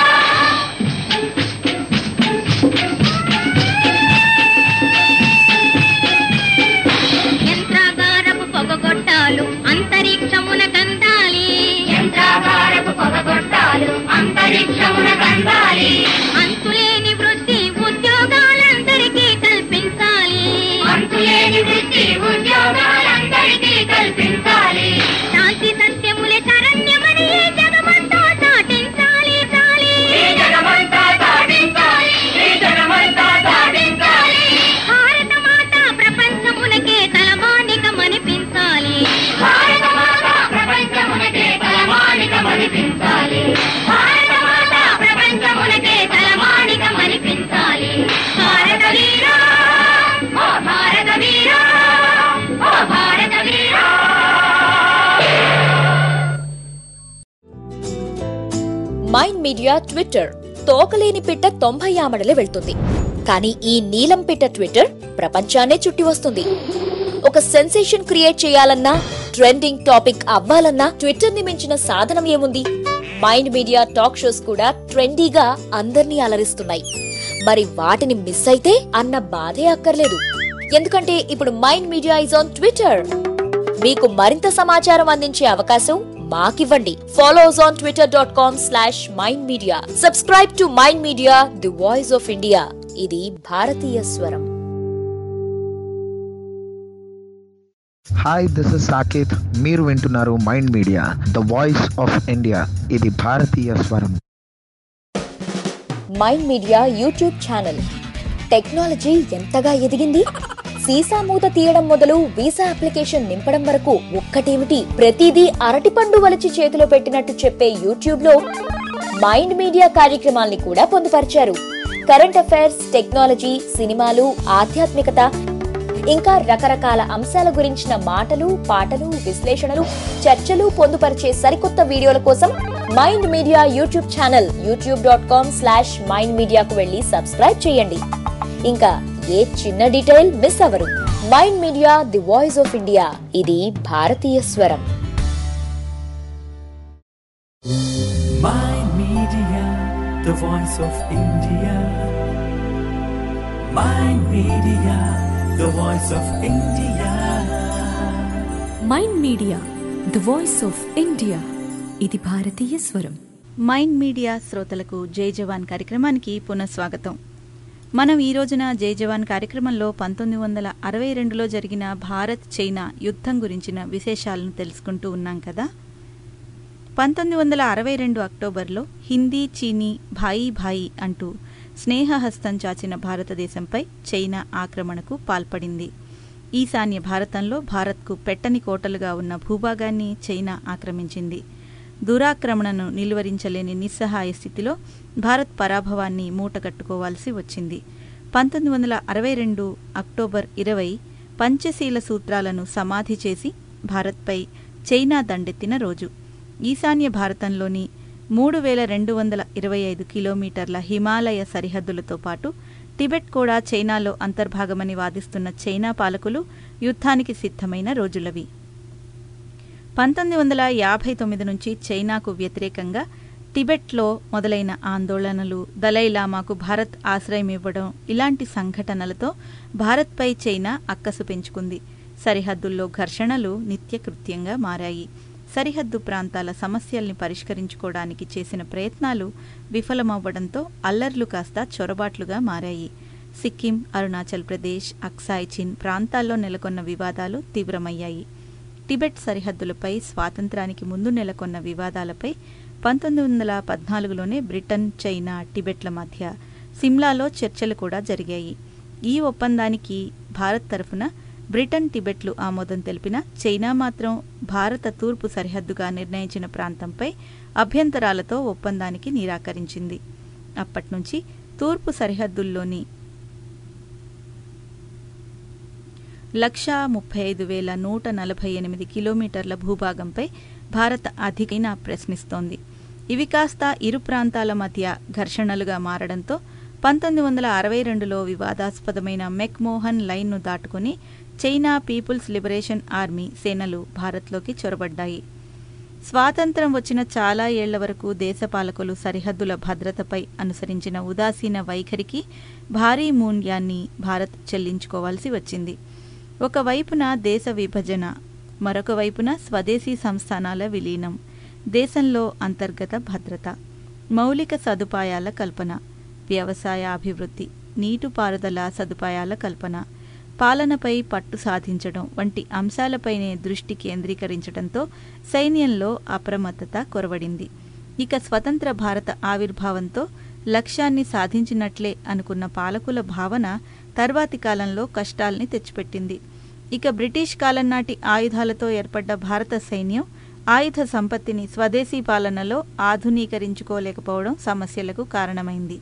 యంత్రాగారపు పొగగొట్టాలు అంతరిక్షమున కందాలి యంత్రాగారపు పొగగొట్టాలు అంతరిక్షమున కందాలి అంతులేని వృత్తి ఉద్యోగాలందరికీ కల్పించాలి అంతులేని వృత్తి ఉద్యోగాలందరికీ కల్పించాలి శాంతి సత్యములే శరణ్యమని ఈ జగమంతా చాటించాలి చాలి ఈ జగమంతా చాటించాలి ఈ జగమంతా చాటించాలి భారత మాత ప్రపంచమునకే తలమానికమనిపించాలి భారత మాత ప్రపంచమునకే తలమానికమనిపించాలి భారత మాత ప్రపంచమునకే తలమానికమనిపించాలి భారత వీరా ఓ భారత వీరా ఓ భారత వీరా మైండ్ మీడియా ట్విట్టర్ తోకలేని పిట్ట తొంభై ఆమడలే వెళ్తుంది కానీ ఈ నీలం పిట్ట ట్విట్టర్ ప్రపంచాన్నే చుట్టి వస్తుంది ఒక సెన్సేషన్ క్రియేట్ చేయాలన్నా ట్రెండింగ్ టాపిక్ అవ్వాలన్నా ట్విట్టర్ ని మించిన సాధనం ఏముంది మైండ్ మీడియా టాక్ షోస్ కూడా ట్రెండీగా అందర్నీ అలరిస్తున్నాయి మరి వాటిని మిస్ అయితే అన్న బాధే అక్కర్లేదు ఎందుకంటే ఇప్పుడు Mind Media is on Twitter మీకు మరింత సమాచారం అందించే అవకాశం మాకివ్వండి follows on Twitter dot com slash Mind Media subscribe to Mind Media the voice of India ఇది భారతీయ స్వరం హాయ్ దిస్ ఇస్ సాకేత్ మీరు వింటున్నారు mind media the voice of India ఇది భారతీయ స్వరం Mind Media YouTube channel technology ఎంతగా ఎదిగింది సీసా మూత తీయడం మొదలు వీసా అప్లికేషన్ నింపడం వరకు ఒక్కటేమిటి ప్రతిదీ అరటిపండు వలిచి చేతిలో పెట్టినట్టు చెప్పే యూట్యూబ్ లో మైండ్ మీడియా కార్యక్రమాల్ని కూడా పొందుపరిచారు కరెంట్ అఫైర్స్ టెక్నాలజీ సినిమాలు ఆధ్యాత్మికత ఇంకా రకరకాల అంశాల గురించిన మాటలు పాటలు విశ్లేషణలు చర్చలు పొందుపరిచే సరికొత్త వీడియోల కోసం Mind Media YouTube channel YouTube dot com slash Mind మీడియాకు వెళ్ళి సబ్స్క్రైబ్ చేయండి ఇంకా ఏ చిన్న డీటెయిల్ మిస్ అవ్వరు Mind Media the voice of India ఇది భారతీయ స్వరం Mind Media, the voice of India. Mind Media, the voice of India. Mind media the voice of India ఇది భారతీయ స్వరం మైండ్ మీడియా శ్రోతలకు జై జవాన్ కార్యక్రమానికి పునఃస్వాగతం మనం ఈ రోజున జై జవాన్ కార్యక్రమంలో పంతొమ్మిది వందల అరవై రెండులో జరిగిన భారత్ చైనా యుద్ధం గురించిన విశేషాలను తెలుసుకుంటూ ఉన్నాం కదా పంతొమ్మిది వందల అరవై రెండు అక్టోబర్లో హిందీ చీనీ భాయి భాయి అంటూ స్నేహహస్తం చాచిన భారతదేశంపై చైనా ఆక్రమణకు పాల్పడింది ఈశాన్య భారతంలో భారత్కు పెట్టని కోటలుగా ఉన్న భూభాగాన్ని చైనా ఆక్రమించింది దురాక్రమణను నిలువరించలేని నిస్సహాయ స్థితిలో భారత్ పరాభవాన్ని మూటగట్టుకోవాల్సి వచ్చింది పంతొమ్మిది వందల అరవై రెండు అక్టోబర్ ఇరవై పంచశీల సూత్రాలను సమాధి చేసి భారత్పై చైనా దండెత్తిన రోజు ఈశాన్య భారతంలోని మూడు వేల రెండు వందల ఇరవై ఐదు కిలోమీటర్ల హిమాలయ సరిహద్దులతో పాటు టిబెట్ కూడా చైనాలో అంతర్భాగమని వాదిస్తున్న చైనా పాలకులు యుద్ధానికి సిద్ధమైన రోజులవి పంతొమ్మిది వందల యాభై తొమ్మిది నుంచి చైనాకు వ్యతిరేకంగా టిబెట్లో మొదలైన ఆందోళనలు దలైలామాకు భారత్ ఆశ్రయం ఇవ్వడం ఇలాంటి సంఘటనలతో భారత్పై చైనా అక్కసు పెంచుకుంది సరిహద్దుల్లో ఘర్షణలు నిత్యకృత్యంగా మారాయి సరిహద్దు ప్రాంతాల సమస్యల్ని పరిష్కరించుకోవడానికి చేసిన ప్రయత్నాలు విఫలమవ్వడంతో అల్లర్లు కాస్త చొరబాట్లుగా మారాయి సిక్కిం అరుణాచల్ ప్రదేశ్ అక్సాయ్ చిన్ ప్రాంతాల్లో నెలకొన్న వివాదాలు తీవ్రమయ్యాయి టిబెట్ సరిహద్దులపై స్వాతంత్రానికి ముందు నెలకొన్న వివాదాలపై పంతొమ్మిది వందల పద్నాలుగులోనే బ్రిటన్ చైనా టిబెట్ల మధ్య సిమ్లాలో చర్చలు కూడా జరిగాయి ఈ ఒప్పందానికి భారత్ తరఫున బ్రిటన్ టిబెట్లు ఆమోదం తెలిపిన చైనా మాత్రం భారత తూర్పు సరిహద్దుగా నిర్ణయించిన ప్రాంతంపై అభ్యంతరాలతో ఒప్పందానికి నిరాకరించింది అప్పట్నుంచి తూర్పు సరిహద్దుల్లోని లక్షా ముప్పై ఐదు వేల నూట నలభై ఎనిమిది కిలోమీటర్ల భూభాగంపై భారత్ అధికైన ప్రశ్నిస్తోంది ఇవి కాస్త ఇరు ప్రాంతాల మధ్య ఘర్షణలుగా మారడంతో పంతొమ్మిది వందల అరవై రెండులో వివాదాస్పదమైన మెక్మోహన్ లైన్ను దాటుకుని చైనా పీపుల్స్ లిబరేషన్ ఆర్మీ సేనలు భారత్లోకి చొరబడ్డాయి స్వాతంత్రం వచ్చిన చాలా ఏళ్ల వరకు దేశపాలకులు సరిహద్దుల భద్రతపై అనుసరించిన ఉదాసీన వైఖరికి భారీ మూల్యాన్ని భారత్ చెల్లించుకోవాల్సి వచ్చింది ఒకవైపున దేశ విభజన మరొక వైపున స్వదేశీ సంస్థానాల విలీనం దేశంలో అంతర్గత భద్రత మౌలిక సదుపాయాల కల్పన వ్యవసాయ అభివృద్ధి నీటిపారుదల సదుపాయాల కల్పన పాలనపై పట్టు సాధించడం వంటి అంశాలపైనే దృష్టి కేంద్రీకరించడంతో సైన్యంలో అప్రమత్తత కొరవడింది ఇక స్వతంత్ర భారత ఆవిర్భావంతో లక్ష్యాన్ని సాధించినట్లే అనుకున్న పాలకుల భావన తర్వాతి కాలంలో కష్టాల్ని తెచ్చిపెట్టింది ఇక బ్రిటిష్ కాలం నాటి ఆయుధాలతో ఏర్పడ్డ భారత సైన్యం ఆయుధ సంపత్తిని స్వదేశీ పాలనలో ఆధునీకరించుకోలేకపోవడం సమస్యలకు కారణమైంది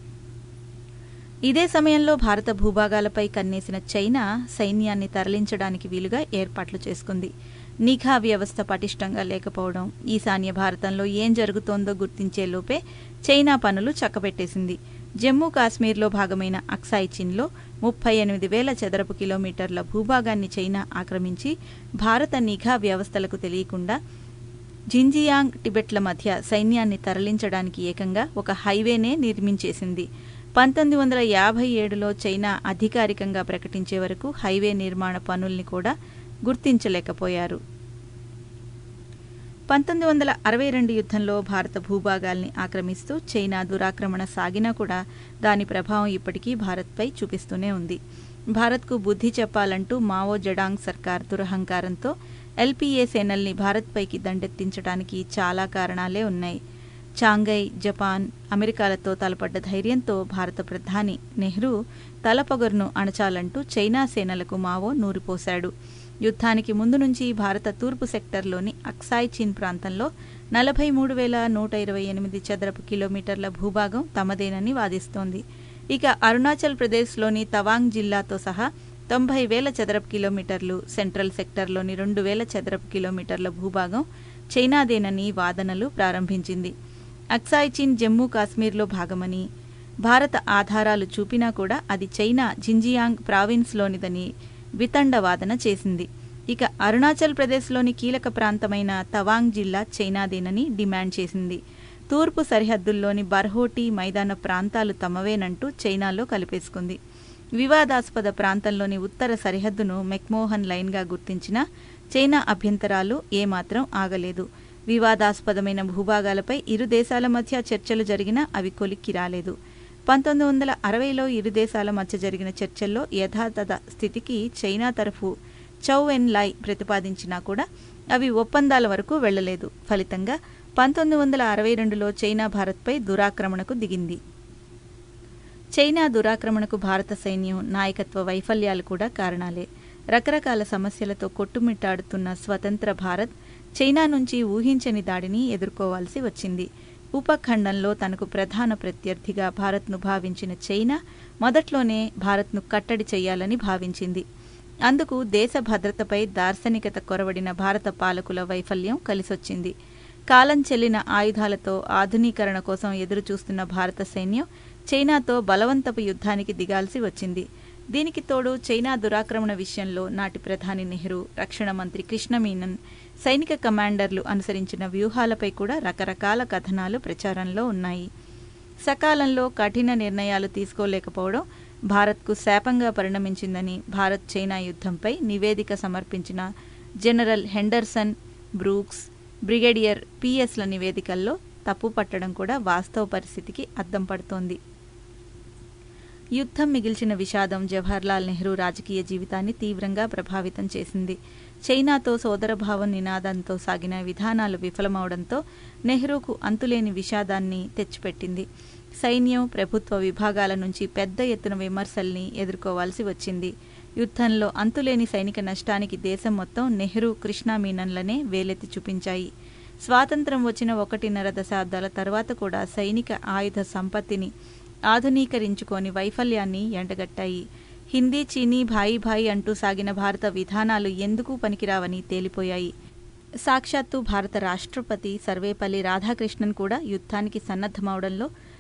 ఇదే సమయంలో భారత భూభాగాలపై కన్నేసిన చైనా సైన్యాన్ని తరలించడానికి వీలుగా ఏర్పాట్లు చేసుకుంది నిఘా వ్యవస్థ పటిష్టంగా లేకపోవడం ఈశాన్య భారతంలో ఏం జరుగుతోందో గుర్తించే లోపే చైనా పనులు చక్కబెట్టేసింది జమ్మూ కాశ్మీర్లో భాగమైన అక్సాయ్ చిన్లో ముప్పై ఎనిమిది వేల చదరపు కిలోమీటర్ల భూభాగాన్ని చైనా ఆక్రమించి భారత నిఘా వ్యవస్థలకు తెలియకుండా జింజియాంగ్ టిబెట్ల మధ్య సైన్యాన్ని తరలించడానికి ఏకంగా ఒక హైవేనే నిర్మించేసింది పంతొమ్మిది వందల యాభై ఏడులో చైనా అధికారికంగా ప్రకటించే వరకు హైవే నిర్మాణ పనుల్ని కూడా గుర్తించలేకపోయారు పంతొమ్మిది వందల అరవై రెండు యుద్ధంలో భారత భూభాగాల్ని ఆక్రమిస్తూ చైనా దురాక్రమణ సాగినా కూడా దాని ప్రభావం ఇప్పటికీ భారత్పై చూపిస్తూనే ఉంది భారత్కు బుద్ధి చెప్పాలంటూ మావో జడాంగ్ సర్కార్ దురహంకారంతో ఎల్పీఏ సేనల్ని భారత్పైకి దండెత్తించడానికి చాలా కారణాలే ఉన్నాయి చాంగై జపాన్ అమెరికాలతో తలపడ్డ ధైర్యంతో భారత ప్రధాని నెహ్రూ తలపొగరును అణచాలంటూ చైనా సేనలకు మావో నూరిపోశాడు యుద్ధానికి ముందు నుంచి భారత తూర్పు సెక్టర్లోని అక్సాయ్ చీన్ ప్రాంతంలో నలభై మూడు వేల నూట ఇరవై ఎనిమిది చదరపు కిలోమీటర్ల భూభాగం తమదేనని వాదిస్తోంది ఇక అరుణాచల్ ప్రదేశ్లోని తవాంగ్ జిల్లాతో సహా తొంభై వేల చదరపు కిలోమీటర్లు సెంట్రల్ సెక్టర్లోని రెండు వేల చదరపు కిలోమీటర్ల భూభాగం చైనాదేనని వాదనలు ప్రారంభించింది అక్సాయ్ చీన్ జమ్మూ కాశ్మీర్లో భాగమని భారత ఆధారాలు చూపినా కూడా అది చైనా జింజియాంగ్ ప్రావిన్స్లోనిదని వితండవాదన చేసింది ఇక అరుణాచల్ ప్రదేశ్లోని కీలక ప్రాంతమైన తవాంగ్ జిల్లా చైనాదేనని డిమాండ్ చేసింది తూర్పు సరిహద్దుల్లోని బర్హోటి మైదాన ప్రాంతాలు తమవేనంటూ చైనాలో కలిపేసుకుంది వివాదాస్పద ప్రాంతంలోని ఉత్తర సరిహద్దును మెక్మోహన్ లైన్గా గుర్తించిన చైనా అభ్యంతరాలు ఏమాత్రం ఆగలేదు వివాదాస్పదమైన భూభాగాలపై ఇరు దేశాల మధ్య చర్చలు జరిగినా అవి కొలిక్కి రాలేదు పంతొమ్మిది వందల అరవైలో ఇరు దేశాల మధ్య జరిగిన చర్చల్లో యథాతథ స్థితికి చైనా తరఫు చౌ ఎన్ లాయ్ ప్రతిపాదించినా కూడా అవి ఒప్పందాల వరకు వెళ్లలేదు ఫలితంగా పంతొమ్మిది వందల అరవై రెండులో చైనా భారత్పై దురాక్రమణకు దిగింది చైనా దురాక్రమణకు భారత సైన్యం నాయకత్వ వైఫల్యాలు కూడా కారణాలే రకరకాల సమస్యలతో కొట్టుమిట్టాడుతున్న స్వతంత్ర భారత్ చైనా నుంచి ఊహించని దాడిని ఎదుర్కోవాల్సి వచ్చింది ఉపఖండంలో తనకు ప్రధాన ప్రత్యర్థిగా భారత్ను భావించిన చైనా మొదట్లోనే భారత్ను కట్టడి చేయాలని భావించింది అందుకు దేశ భద్రతపై దార్శనికత కొరవడిన భారత పాలకుల వైఫల్యం కలిసొచ్చింది కాలం చెల్లిన ఆయుధాలతో ఆధునీకరణ కోసం ఎదురుచూస్తున్న భారత సైన్యం చైనాతో బలవంతపు యుద్ధానికి దిగాల్సి వచ్చింది దీనికి తోడు చైనా దురాక్రమణ విషయంలో నాటి ప్రధాని నెహ్రూ రక్షణ మంత్రి కృష్ణమీనన్ సైనిక కమాండర్లు అనుసరించిన వ్యూహాలపై కూడా రకరకాల కథనాలు ప్రచారంలో ఉన్నాయి సకాలంలో కఠిన నిర్ణయాలు తీసుకోలేకపోవడం భారత్కు శాపంగా పరిణమించిందని భారత్ చైనా యుద్ధంపై నివేదిక సమర్పించిన జనరల్ హెండర్సన్ బ్రూక్స్ బ్రిగేడియర్ పిఎస్ల నివేదికల్లో తప్పు పట్టడం కూడా వాస్తవ పరిస్థితికి అద్దం పడుతోంది యుద్ధం మిగిల్చిన విషాదం జవహర్లాల్ నెహ్రూ రాజకీయ జీవితాన్ని తీవ్రంగా ప్రభావితం చేసింది చైనాతో సోదరభావం నినాదంతో సాగిన విధానాలు విఫలమవడంతో నెహ్రూకు అంతులేని విషాదాన్ని తెచ్చిపెట్టింది సైన్యం ప్రభుత్వ విభాగాల నుంచి పెద్ద ఎత్తున విమర్శల్ని ఎదుర్కోవాల్సి వచ్చింది యుద్ధంలో అంతులేని సైనిక నష్టానికి దేశం మొత్తం నెహ్రూ కృష్ణా మీనన్లనే వేలెత్తి చూపించాయి స్వాతంత్రం వచ్చిన ఒకటిన్నర దశాబ్దాల తర్వాత కూడా సైనిక ఆయుధ సంపత్తిని ఆధునీకరించుకోని వైఫల్యాన్ని ఎండగట్టాయి హిందీ చీనీ భాయి భాయి అంటూ సాగిన భారత విధానాలు ఎందుకు పనికిరావని తేలిపోయాయి సాక్షాత్తు భారత రాష్ట్రపతి సర్వేపల్లి రాధాకృష్ణన్ కూడా యుద్ధానికి సన్నద్ధమవడంలో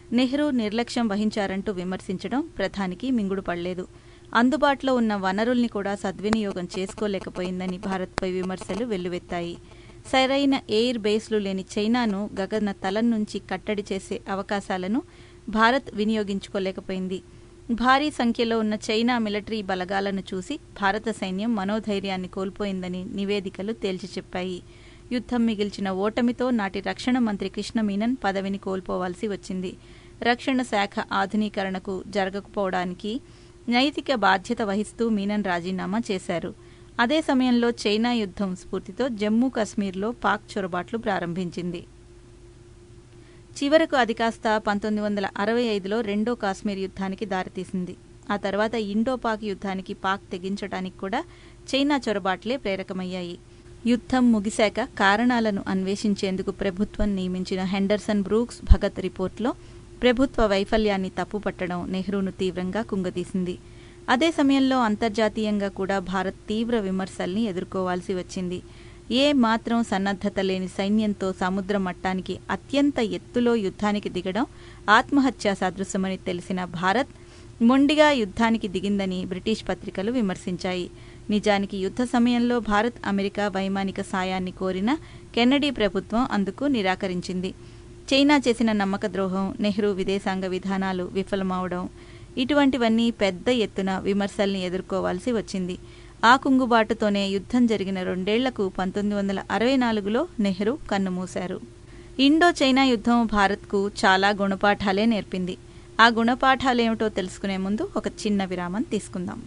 నెహ్రూ నిర్లక్ష్యం వహించారంటూ విమర్శించడం ప్రధానికి మింగుడు పడలేదు అందుబాటులో ఉన్న వనరుల్ని కూడా సద్వినియోగం చేసుకోలేకపోయిందని భారత్పై విమర్శలు వెల్లువెత్తాయి సరైన ఎయిర్ బేస్లు లేని చైనాను గగన తలం నుంచి కట్టడి చేసే అవకాశాలను భారత్ వినియోగించుకోలేకపోయింది భారీ సంఖ్యలో ఉన్న చైనా మిలిటరీ బలగాలను చూసి భారత సైన్యం మనోధైర్యాన్ని కోల్పోయిందని నివేదికలు తేల్చి చెప్పాయి యుద్ధం మిగిల్చిన ఓటమితో నాటి రక్షణ మంత్రి కృష్ణ మీనన్ పదవిని కోల్పోవాల్సి వచ్చింది రక్షణ శాఖ ఆధునీకరణకు జరగకపోవడానికి నైతిక బాధ్యత వహిస్తూ మీనన్ రాజీనామా చేశారు అదే సమయంలో చైనా యుద్ధం స్ఫూర్తితో జమ్మూ కాశ్మీర్లో పాక్ చొరబాట్లు ప్రారంభించింది చివరకు అది కాస్త పంతొమ్మిది వందల అరవై ఐదులో రెండో కాశ్మీర్ యుద్ధానికి దారితీసింది ఆ తర్వాత ఇండో పాక్ యుద్ధానికి పాక్ తెగించడానికి కూడా చైనా చొరబాట్లే ప్రేరకమయ్యాయి యుద్ధం ముగిశాక కారణాలను అన్వేషించేందుకు ప్రభుత్వం నియమించిన హెండర్సన్ బ్రూక్స్ భగత్ రిపోర్ట్లో ప్రభుత్వ వైఫల్యాన్ని తప్పుపట్టడం నెహ్రూను తీవ్రంగా కుంగదీసింది అదే సమయంలో అంతర్జాతీయంగా కూడా భారత్ తీవ్ర విమర్శల్ని ఎదుర్కోవాల్సి వచ్చింది ఏ మాత్రం సన్నద్ధత లేని సైన్యంతో సముద్ర మట్టానికి అత్యంత ఎత్తులో యుద్ధానికి దిగడం ఆత్మహత్యా సదృశమని తెలిసిన భారత్ మొండిగా యుద్ధానికి దిగిందని బ్రిటిష్ పత్రికలు విమర్శించాయి నిజానికి యుద్ధ సమయంలో భారత్ అమెరికా వైమానిక సాయాన్ని కోరిన కెన్నడీ ప్రభుత్వం అందుకు నిరాకరించింది చైనా చేసిన నమ్మక ద్రోహం నెహ్రూ విదేశాంగ విధానాలు విఫలమవడం ఇటువంటివన్నీ పెద్ద ఎత్తున విమర్శల్ని ఎదుర్కోవాల్సి వచ్చింది ఆ కుంగుబాటుతోనే యుద్ధం జరిగిన రెండేళ్లకు పంతొమ్మిది వందల అరవై నాలుగులో నెహ్రూ కన్నుమూశారు ఇండో చైనా యుద్ధం భారత్కు చాలా గుణపాఠాలే నేర్పింది ఆ గుణపాఠాలేమిటో తెలుసుకునే ముందు ఒక చిన్న విరామం తీసుకుందాం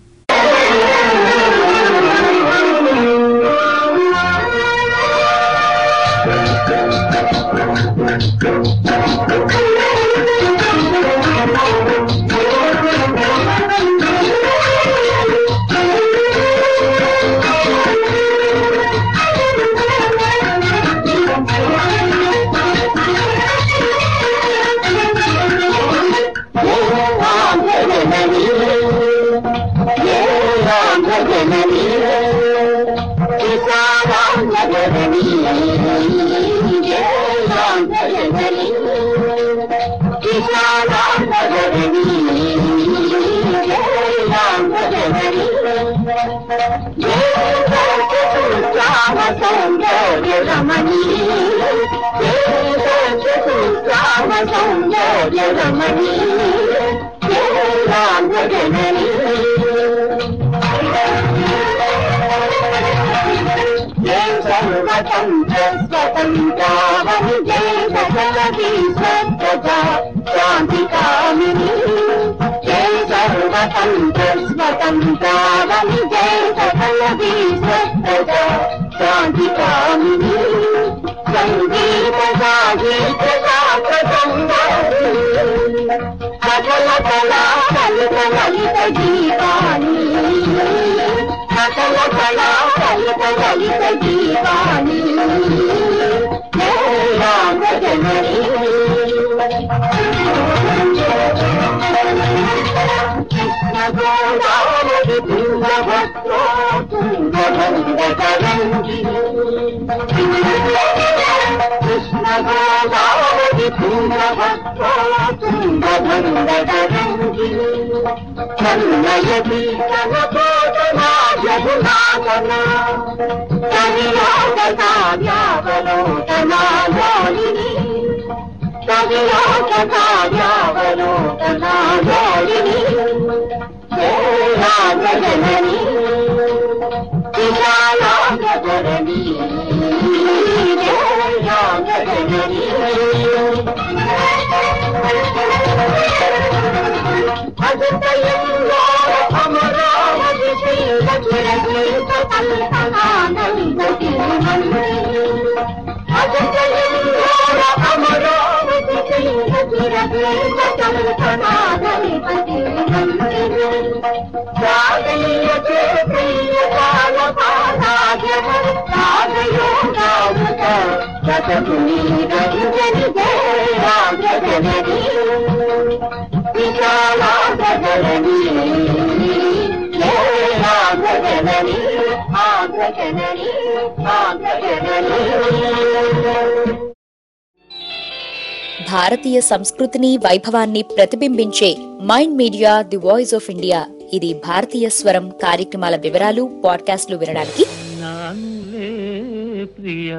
భారతీయ సంస్కృతిని వైభవాన్ని ప్రతిబింబించే Mind Media the voice of India ఇది భారతీయ స్వరం కార్యక్రమాల వివరాలు పాడ్కాస్ట్లు వినడానికి నానులే ప్రియ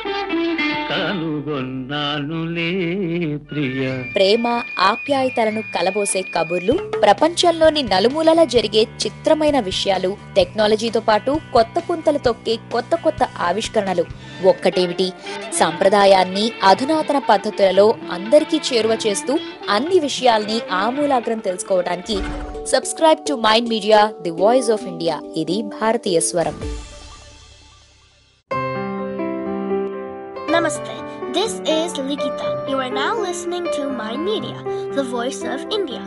కనుగొన్నానులే ప్రియ ప్రేమ ఆప్యాయతలను కలబోసే కబుర్లు ప్రపంచంలోని నలుమూలలా జరిగే చిత్రమైన విషయాలు టెక్నాలజీతో పాటు కొత్త పుంతలు తొక్కే కొత్త కొత్త ఆవిష్కరణలు ఒక్కటేమిటి సంప్రదాయాన్ని అధునాతన పద్ధతులలో అందరికీ చేరువ చేస్తూ అన్ని విషయాల్ని ఆమూలాగ్రం తెలుసుకోవడానికి subscribe to Mind Media the voice of India ఇది భారతీయ స్వరం Namaste. This is Likita. You are now listening to Mind Media, the voice of India.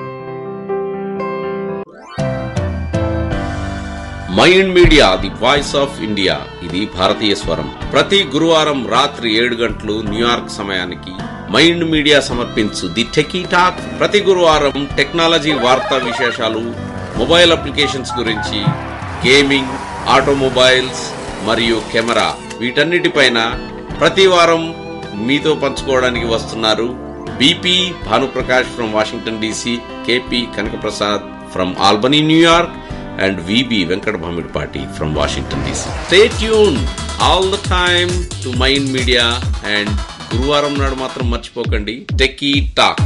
Mind Media the voice of India ఇది భారతీయ స్వరం ప్రతి గురువారం రాత్రి ఏడు గంటలు న్యూయార్క్ సమయానికి మైండ్ మీడియా సమర్పించు ది టెకీ టాక్ ప్రతి గురువారం టెక్నాలజీ వార్తా విశేషాలు మొబైల్ అప్లికేషన్స్ గురించి గేమింగ్ ఆటోమొబైల్స్ మరియు కెమెరా వీటన్నిటిపైన ప్రతి వారం మీతో పంచుకోవడానికి వస్తున్నారు BP Bhanuprakash from Washington DC KP Kanakaprasad from Albany New York and VB Venkat Bhamidpati from Washington DC. Stay tuned all the time to Mind Media and గురువారం నాడు మాత్రం మర్చిపోకండి టెక్కీ టాక్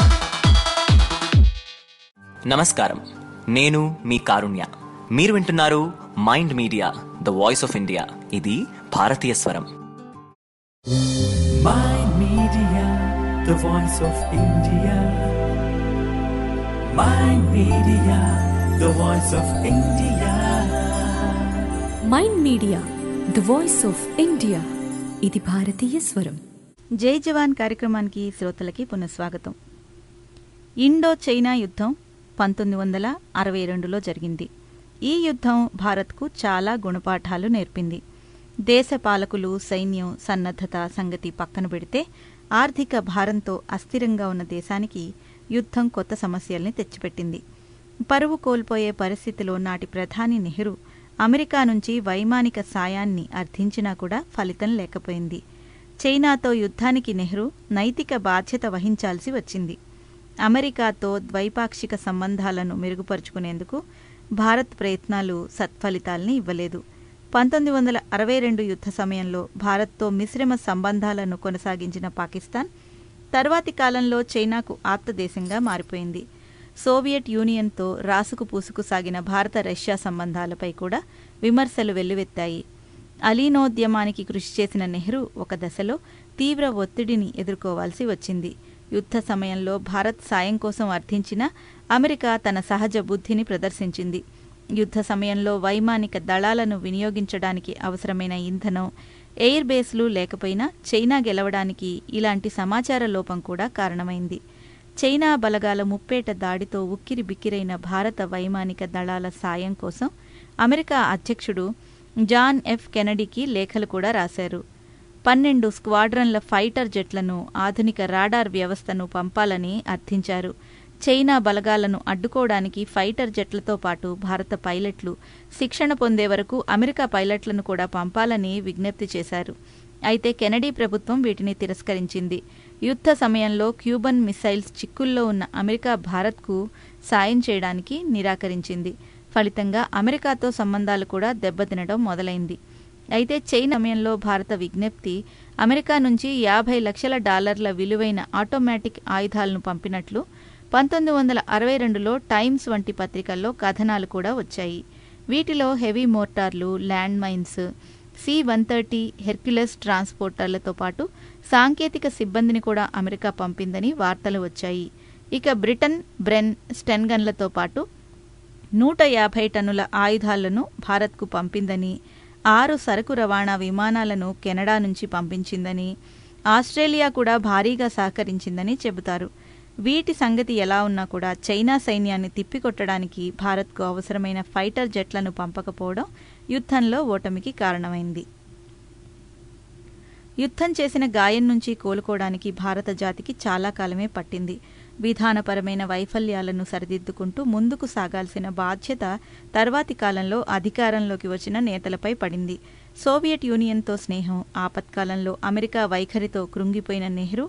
నమస్కారం నేను మీ కారుణ్య మీరు వింటున్నారు mind media the voice of India ఇది భారతీయ స్వరం Mind Media, the voice of India. Mind Media, the voice of India. Mind media the voice of India ఇది భారతీయ స్వరం జై జవాన్ కార్యక్రమానికి శ్రోతలకి పునఃస్వాగతం ఇండో చైనా యుద్ధం పంతొమ్మిది వందల అరవై రెండులో జరిగింది ఈ యుద్ధం భారత్కు చాలా గుణపాఠాలు నేర్పింది దేశ పాలకులు సైన్యం సన్నద్ధత సంగతి పక్కన పెడితే ఆర్థిక భారంతో అస్థిరంగా ఉన్న దేశానికి యుద్ధం కొత్త సమస్యల్ని తెచ్చిపెట్టింది పరువు కోల్పోయే పరిస్థితిలో నాటి ప్రధాని నెహ్రూ అమెరికా నుంచి వైమానిక సాయాన్ని అర్థించినా కూడా ఫలితం లేకపోయింది చైనాతో యుద్ధానికి నెహ్రూ నైతిక బాధ్యత వహించాల్సి వచ్చింది అమెరికాతో ద్వైపాక్షిక సంబంధాలను మెరుగుపరుచుకునేందుకు భారత్ ప్రయత్నాలు సత్ఫలితాల్ని ఇవ్వలేదు పంతొమ్మిది వందల అరవై రెండు యుద్ధ సమయంలో భారత్తో మిశ్రమ సంబంధాలను కొనసాగించిన పాకిస్తాన్ తర్వాతి కాలంలో చైనాకు ఆప్తదేశంగా మారిపోయింది సోవియట్ యూనియన్తో రాసుకు పూసుకు సాగిన భారత రష్యా సంబంధాలపై కూడా విమర్శలు వెల్లువెత్తాయి అలీనోద్యమానికి కృషి చేసిన నెహ్రూ ఒక దశలో తీవ్ర ఒత్తిడిని ఎదుర్కోవాల్సి వచ్చింది యుద్ధ సమయంలో భారత్ సాయం కోసం అర్థించిన అమెరికా తన సహజ బుద్ధిని ప్రదర్శించింది యుద్ధ సమయంలో వైమానిక దళాలను వినియోగించడానికి అవసరమైన ఇంధనం ఎయిర్ బేస్లు లేకపోయినా చైనా గెలవడానికి ఇలాంటి సమాచార లోపం కూడా కారణమైంది చైనా బలగాల ముప్పేట దాడితో ఉక్కిరి బిక్కిరైన భారత వైమానిక దళాల సాయం కోసం అమెరికా అధ్యక్షుడు జాన్ ఎఫ్ కెనడీకి లేఖలు కూడా రాశారు పన్నెండు స్క్వాడ్రన్ల ఫైటర్ జెట్లను ఆధునిక రాడార్ వ్యవస్థను పంపాలని అర్థించారు చైనా బలగాలను అడ్డుకోవడానికి ఫైటర్ జెట్లతో పాటు భారత పైలట్లు శిక్షణ పొందే వరకు అమెరికా పైలట్లను కూడా పంపాలని విజ్ఞప్తి చేశారు అయితే కెనడీ ప్రభుత్వం వీటిని తిరస్కరించింది యుద్ధ సమయంలో క్యూబన్ మిసైల్స్ చిక్కుల్లో ఉన్న అమెరికా భారత్కు సాయం చేయడానికి నిరాకరించింది ఫలితంగా అమెరికాతో సంబంధాలు కూడా దెబ్బతినడం మొదలైంది అయితే చైనా సమయంలో భారత విజ్ఞప్తి అమెరికా నుంచి యాభై లక్షల డాలర్ల విలువైన ఆటోమేటిక్ ఆయుధాలను పంపినట్లు పంతొమ్మిది వందల అరవై రెండులో టైమ్స్ వంటి పత్రికల్లో కథనాలు కూడా వచ్చాయి వీటిలో హెవీ మోర్టార్లు land mines C one thirty Hercules ట్రాన్స్పోర్టర్లతో పాటు సాంకేతిక సిబ్బందిని కూడా అమెరికా పంపిందని వార్తలు వచ్చాయి ఇక బ్రిటన్ బ్రెన్ స్టెన్గన్లతో పాటు నూట యాభై టన్నుల ఆయుధాలను భారత్కు పంపిందని ఆరు సరకు రవాణా విమానాలను కెనడా నుంచి పంపించిందని ఆస్ట్రేలియా కూడా భారీగా సహకరించిందని చెబుతారు వీటి సంగతి ఎలా ఉన్నా కూడా చైనా సైన్యాన్ని తిప్పికొట్టడానికి భారత్కు అవసరమైన ఫైటర్ జెట్లను పంపకపోవడం యుద్ధంలో ఓటమికి కారణమైంది యుద్ధం చేసిన గాయం నుంచి కోలుకోవడానికి భారత జాతికి చాలా కాలమే పట్టింది విధానపరమైన వైఫల్యాలను సరిదిద్దుకుంటూ ముందుకు సాగాల్సిన బాధ్యత తర్వాతి కాలంలో అధికారంలోకి వచ్చిన నేతలపై పడింది సోవియట్ యూనియన్తో స్నేహం ఆపత్కాలంలో అమెరికా వైఖరితో కృంగిపోయిన నెహ్రూ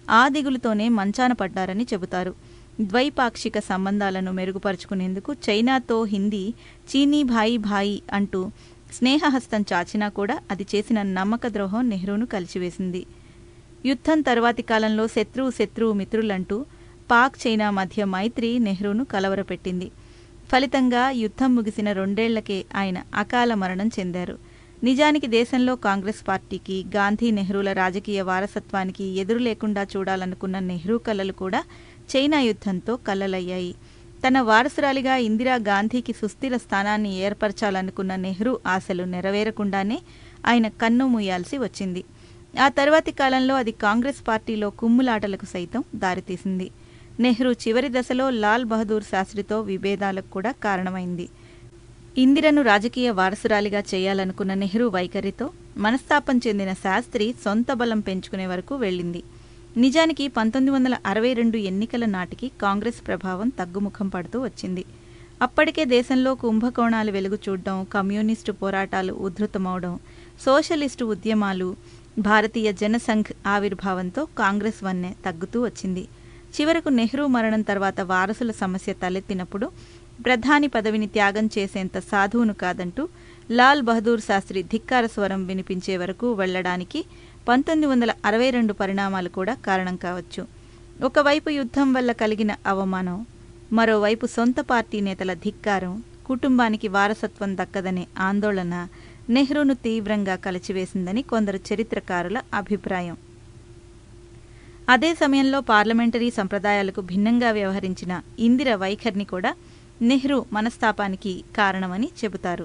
ఆ దిగులుతోనే మంచాన పడ్డారని చెబుతారు ద్వైపాక్షిక సంబంధాలను మెరుగుపరుచుకునేందుకు చైనాతో హిందీ చీనీ భాయి భాయి అంటూ స్నేహహస్తం చాచినా కూడా అది చేసిన నమ్మక ద్రోహం నెహ్రూను కలిచివేసింది యుద్ధం తర్వాతి కాలంలో శత్రువు శత్రువు మిత్రులంటూ పాక్ చైనా మధ్య మైత్రి నెహ్రూను కలవరపెట్టింది ఫలితంగా యుద్ధం ముగిసిన రెండేళ్లకే ఆయన అకాల మరణం చెందారు నిజానికి దేశంలో కాంగ్రెస్ పార్టీకి గాంధీ నెహ్రూల రాజకీయ వారసత్వానికి ఎదురు లేకుండా చూడాలనుకున్న నెహ్రూ కలలు కూడా చైనా యుద్ధంతో కల్లలయ్యాయి తన వారసురాలిగా ఇందిరా గాంధీకి సుస్థిర స్థానాన్ని ఏర్పరచాలనుకున్న నెహ్రూ ఆశలు నెరవేరకుండానే ఆయన కన్ను మూయాల్సి వచ్చింది ఆ తర్వాతి కాలంలో అది కాంగ్రెస్ పార్టీలో కుమ్ములాటలకు సైతం దారితీసింది నెహ్రూ చివరి దశలో లాల్ బహదూర్ శాస్త్రితో విభేదాలకు కూడా కారణమైంది ఇందిరను రాజకీయ వారసురాలిగా చేయాలనుకున్న నెహ్రూ వైఖరితో మనస్తాపం చెందిన శాస్త్రి సొంత బలం పెంచుకునే వరకు వెళ్ళింది నిజానికి పంతొమ్మిది వందల అరవై రెండు ఎన్నికల నాటికి కాంగ్రెస్ ప్రభావం తగ్గుముఖం పడుతూ వచ్చింది అప్పటికే దేశంలో కుంభకోణాలు వెలుగు చూడడం కమ్యూనిస్టు పోరాటాలు ఉధృతమవడం సోషలిస్టు ఉద్యమాలు భారతీయ జనసంఘ్ ఆవిర్భావంతో కాంగ్రెస్ వన్నె తగ్గుతూ వచ్చింది చివరకు నెహ్రూ మరణం తర్వాత వారసుల సమస్య తలెత్తినప్పుడు ప్రధాని పదవిని త్యాగం చేసేంత సాధువును కాదంటూ లాల్ బహదూర్ శాస్త్రి ధిక్కార స్వరం వినిపించే వరకు వెళ్లడానికి పంతొమ్మిది వందల అరవై రెండు పరిణామాలు కూడా కారణం కావచ్చు ఒకవైపు యుద్ధం వల్ల కలిగిన అవమానం మరోవైపు సొంత పార్టీ నేతల ధిక్కారం కుటుంబానికి వారసత్వం దక్కదనే ఆందోళన నెహ్రూను తీవ్రంగా కలిచివేసిందని కొందరు చరిత్రకారుల అభిప్రాయం అదే సమయంలో పార్లమెంటరీ సంప్రదాయాలకు భిన్నంగా వ్యవహరించిన ఇందిర వైఖరిని కూడా నెహ్రూ మనస్తాపానికి కారణమని చెబుతారు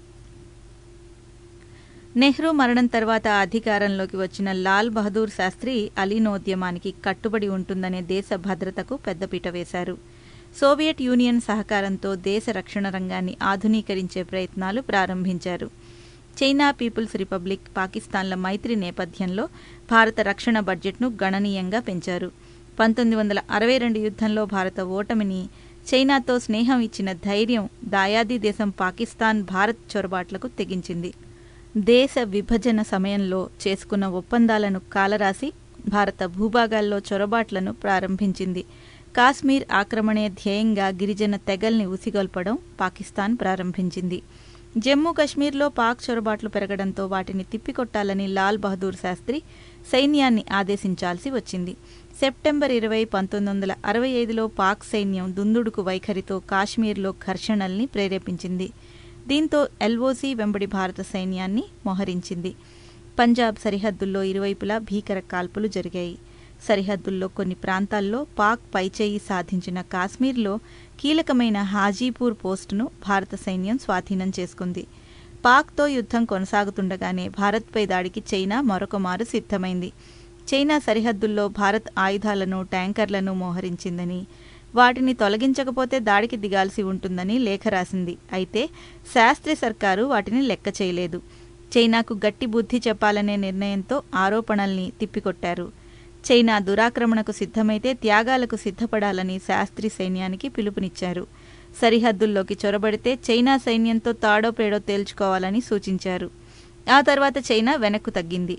నెహ్రూ మరణం తర్వాత అధికారంలోకి వచ్చిన లాల్ బహదూర్ శాస్త్రి అలీనోద్యమానికి కట్టుబడి ఉంటుందనే దేశ భద్రతకు పెద్దపీట వేశారు సోవియట్ యూనియన్ సహకారంతో దేశ రక్షణ రంగాన్ని ఆధునీకరించే ప్రయత్నాలు ప్రారంభించారు చైనా పీపుల్స్ రిపబ్లిక్ పాకిస్తాన్ల మైత్రి నేపథ్యంలో భారత రక్షణ బడ్జెట్ను గణనీయంగా పెంచారు పంతొమ్మిది వందల అరవై రెండు యుద్ధంలో భారత ఓటమిని చైనాతో స్నేహం ఇచ్చిన ధైర్యం దాయాది దేశం పాకిస్తాన్ భారత్ చొరబాట్లకు తెగించింది దేశ విభజన సమయంలో చేసుకున్న ఒప్పందాలను కాలరాసి భారత భూభాగాల్లో చొరబాట్లను ప్రారంభించింది కాశ్మీర్ ఆక్రమణే ధ్యేయంగా గిరిజన తెగల్ని ఉసిగొల్పడం పాకిస్తాన్ ప్రారంభించింది జమ్మూ కశ్మీర్లో పాక్ చొరబాట్లు పెరగడంతో వాటిని తిప్పికొట్టాలని లాల్ బహదూర్ శాస్త్రి సైన్యాన్ని ఆదేశించాల్సి వచ్చింది సెప్టెంబర్ ఇరవై పంతొమ్మిది వందల అరవై ఐదులో పాక్ సైన్యం దుందుడుకు వైఖరితో కాశ్మీర్లో ఘర్షణల్ని ప్రేరేపించింది దీంతో ఎల్ఓసి వెంబడి భారత సైన్యాన్ని మోహరించింది పంజాబ్ సరిహద్దుల్లో ఇరువైపులా భీకర కాల్పులు జరిగాయి సరిహద్దుల్లో కొన్ని ప్రాంతాల్లో పాక్ పైచేయి సాధించిన కాశ్మీర్లో కీలకమైన హాజీపూర్ పోస్టును భారత సైన్యం స్వాధీనం చేసుకుంది పాక్తో యుద్ధం కొనసాగుతుండగానే భారత్పై దాడికి చైనా మరొకమారు సిద్ధమైంది చైనా సరిహద్దుల్లో భారత్ ఆయుధాలను ట్యాంకర్లను మోహరించిందని వాటిని తొలగించకపోతే దాడికి దిగాల్సి ఉంటుందని లేఖ రాసింది అయితే శాస్త్రి సర్కారు వాటిని లెక్క చేయలేదు చైనాకు గట్టి బుద్ధి చెప్పాలనే నిర్ణయంతో ఆరోపణల్ని తిప్పికొట్టారు చైనా దురాక్రమణకు సిద్ధమైతే త్యాగాలకు సిద్ధపడాలని శాస్త్రి సైన్యానికి పిలుపునిచ్చారు సరిహద్దుల్లోకి చొరబడితే చైనా సైన్యంతో తాడో పేడో తేల్చుకోవాలని సూచించారు ఆ తర్వాత చైనా వెనక్కు తగ్గింది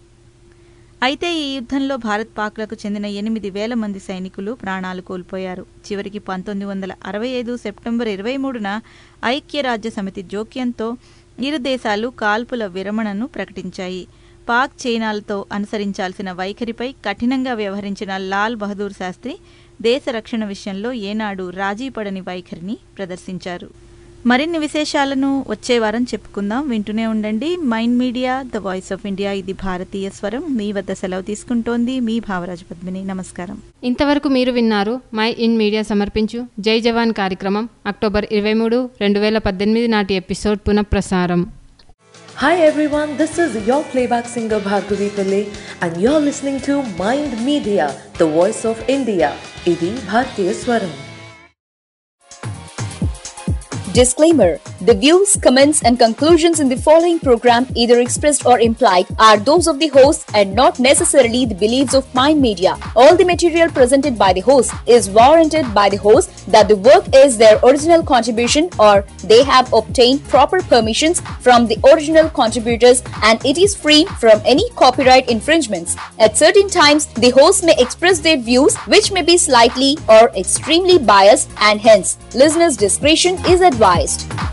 అయితే ఈ యుద్ధంలో భారత్ పాక్లకు చెందిన ఎనిమిది వేల మంది సైనికులు ప్రాణాలు కోల్పోయారు చివరికి పంతొమ్మిది వందల అరవై ఐదు సెప్టెంబర్ ఇరవై మూడున ఐక్యరాజ్య సమితి జోక్యంతో ఇరు దేశాలు కాల్పుల విరమణను ప్రకటించాయి పాక్ చైనాలతో అనుసరించాల్సిన వైఖరిపై కఠినంగా వ్యవహరించిన లాల్ బహదూర్ శాస్త్రి దేశ రక్షణ విషయంలో ఏనాడు రాజీపడని వైఖరిని ప్రదర్శించారు మరిన్ని విశేషాలను వచ్చే వారం చెప్పుకుందాం వింటూనే ఉండండి mind media the voice of India ఇది భారతీయ స్వరం మీ వద్ద సెలవు తీసుకుంటోంది మీ భావరాజు పద్మిని నమస్కారం ఇంతవరకు మీరు విన్నారు మై ఇన్ మీడియా సమర్పించు జై జవాన్ కార్యక్రమం అక్టోబర్ ఇరవై మూడు రెండు వేల పద్దెనిమిది నాటి ఎపిసోడ్ పునఃప్రసారం Hi everyone, this is your playback singer Bhargavi Pillai and you're listening to Mind Media, the voice of India. Idi Bhartiya Swaram. Disclaimer The views, comments, and conclusions in the following program, either expressed or implied, are those of the host and not necessarily the beliefs of Mind Media. All the material presented by the host is warranted by the host that the work is their original contribution or they have obtained proper permissions from the original contributors and it is free from any copyright infringements. At certain times, the host may express their views which may be slightly or extremely biased and hence listeners' discretion is advised.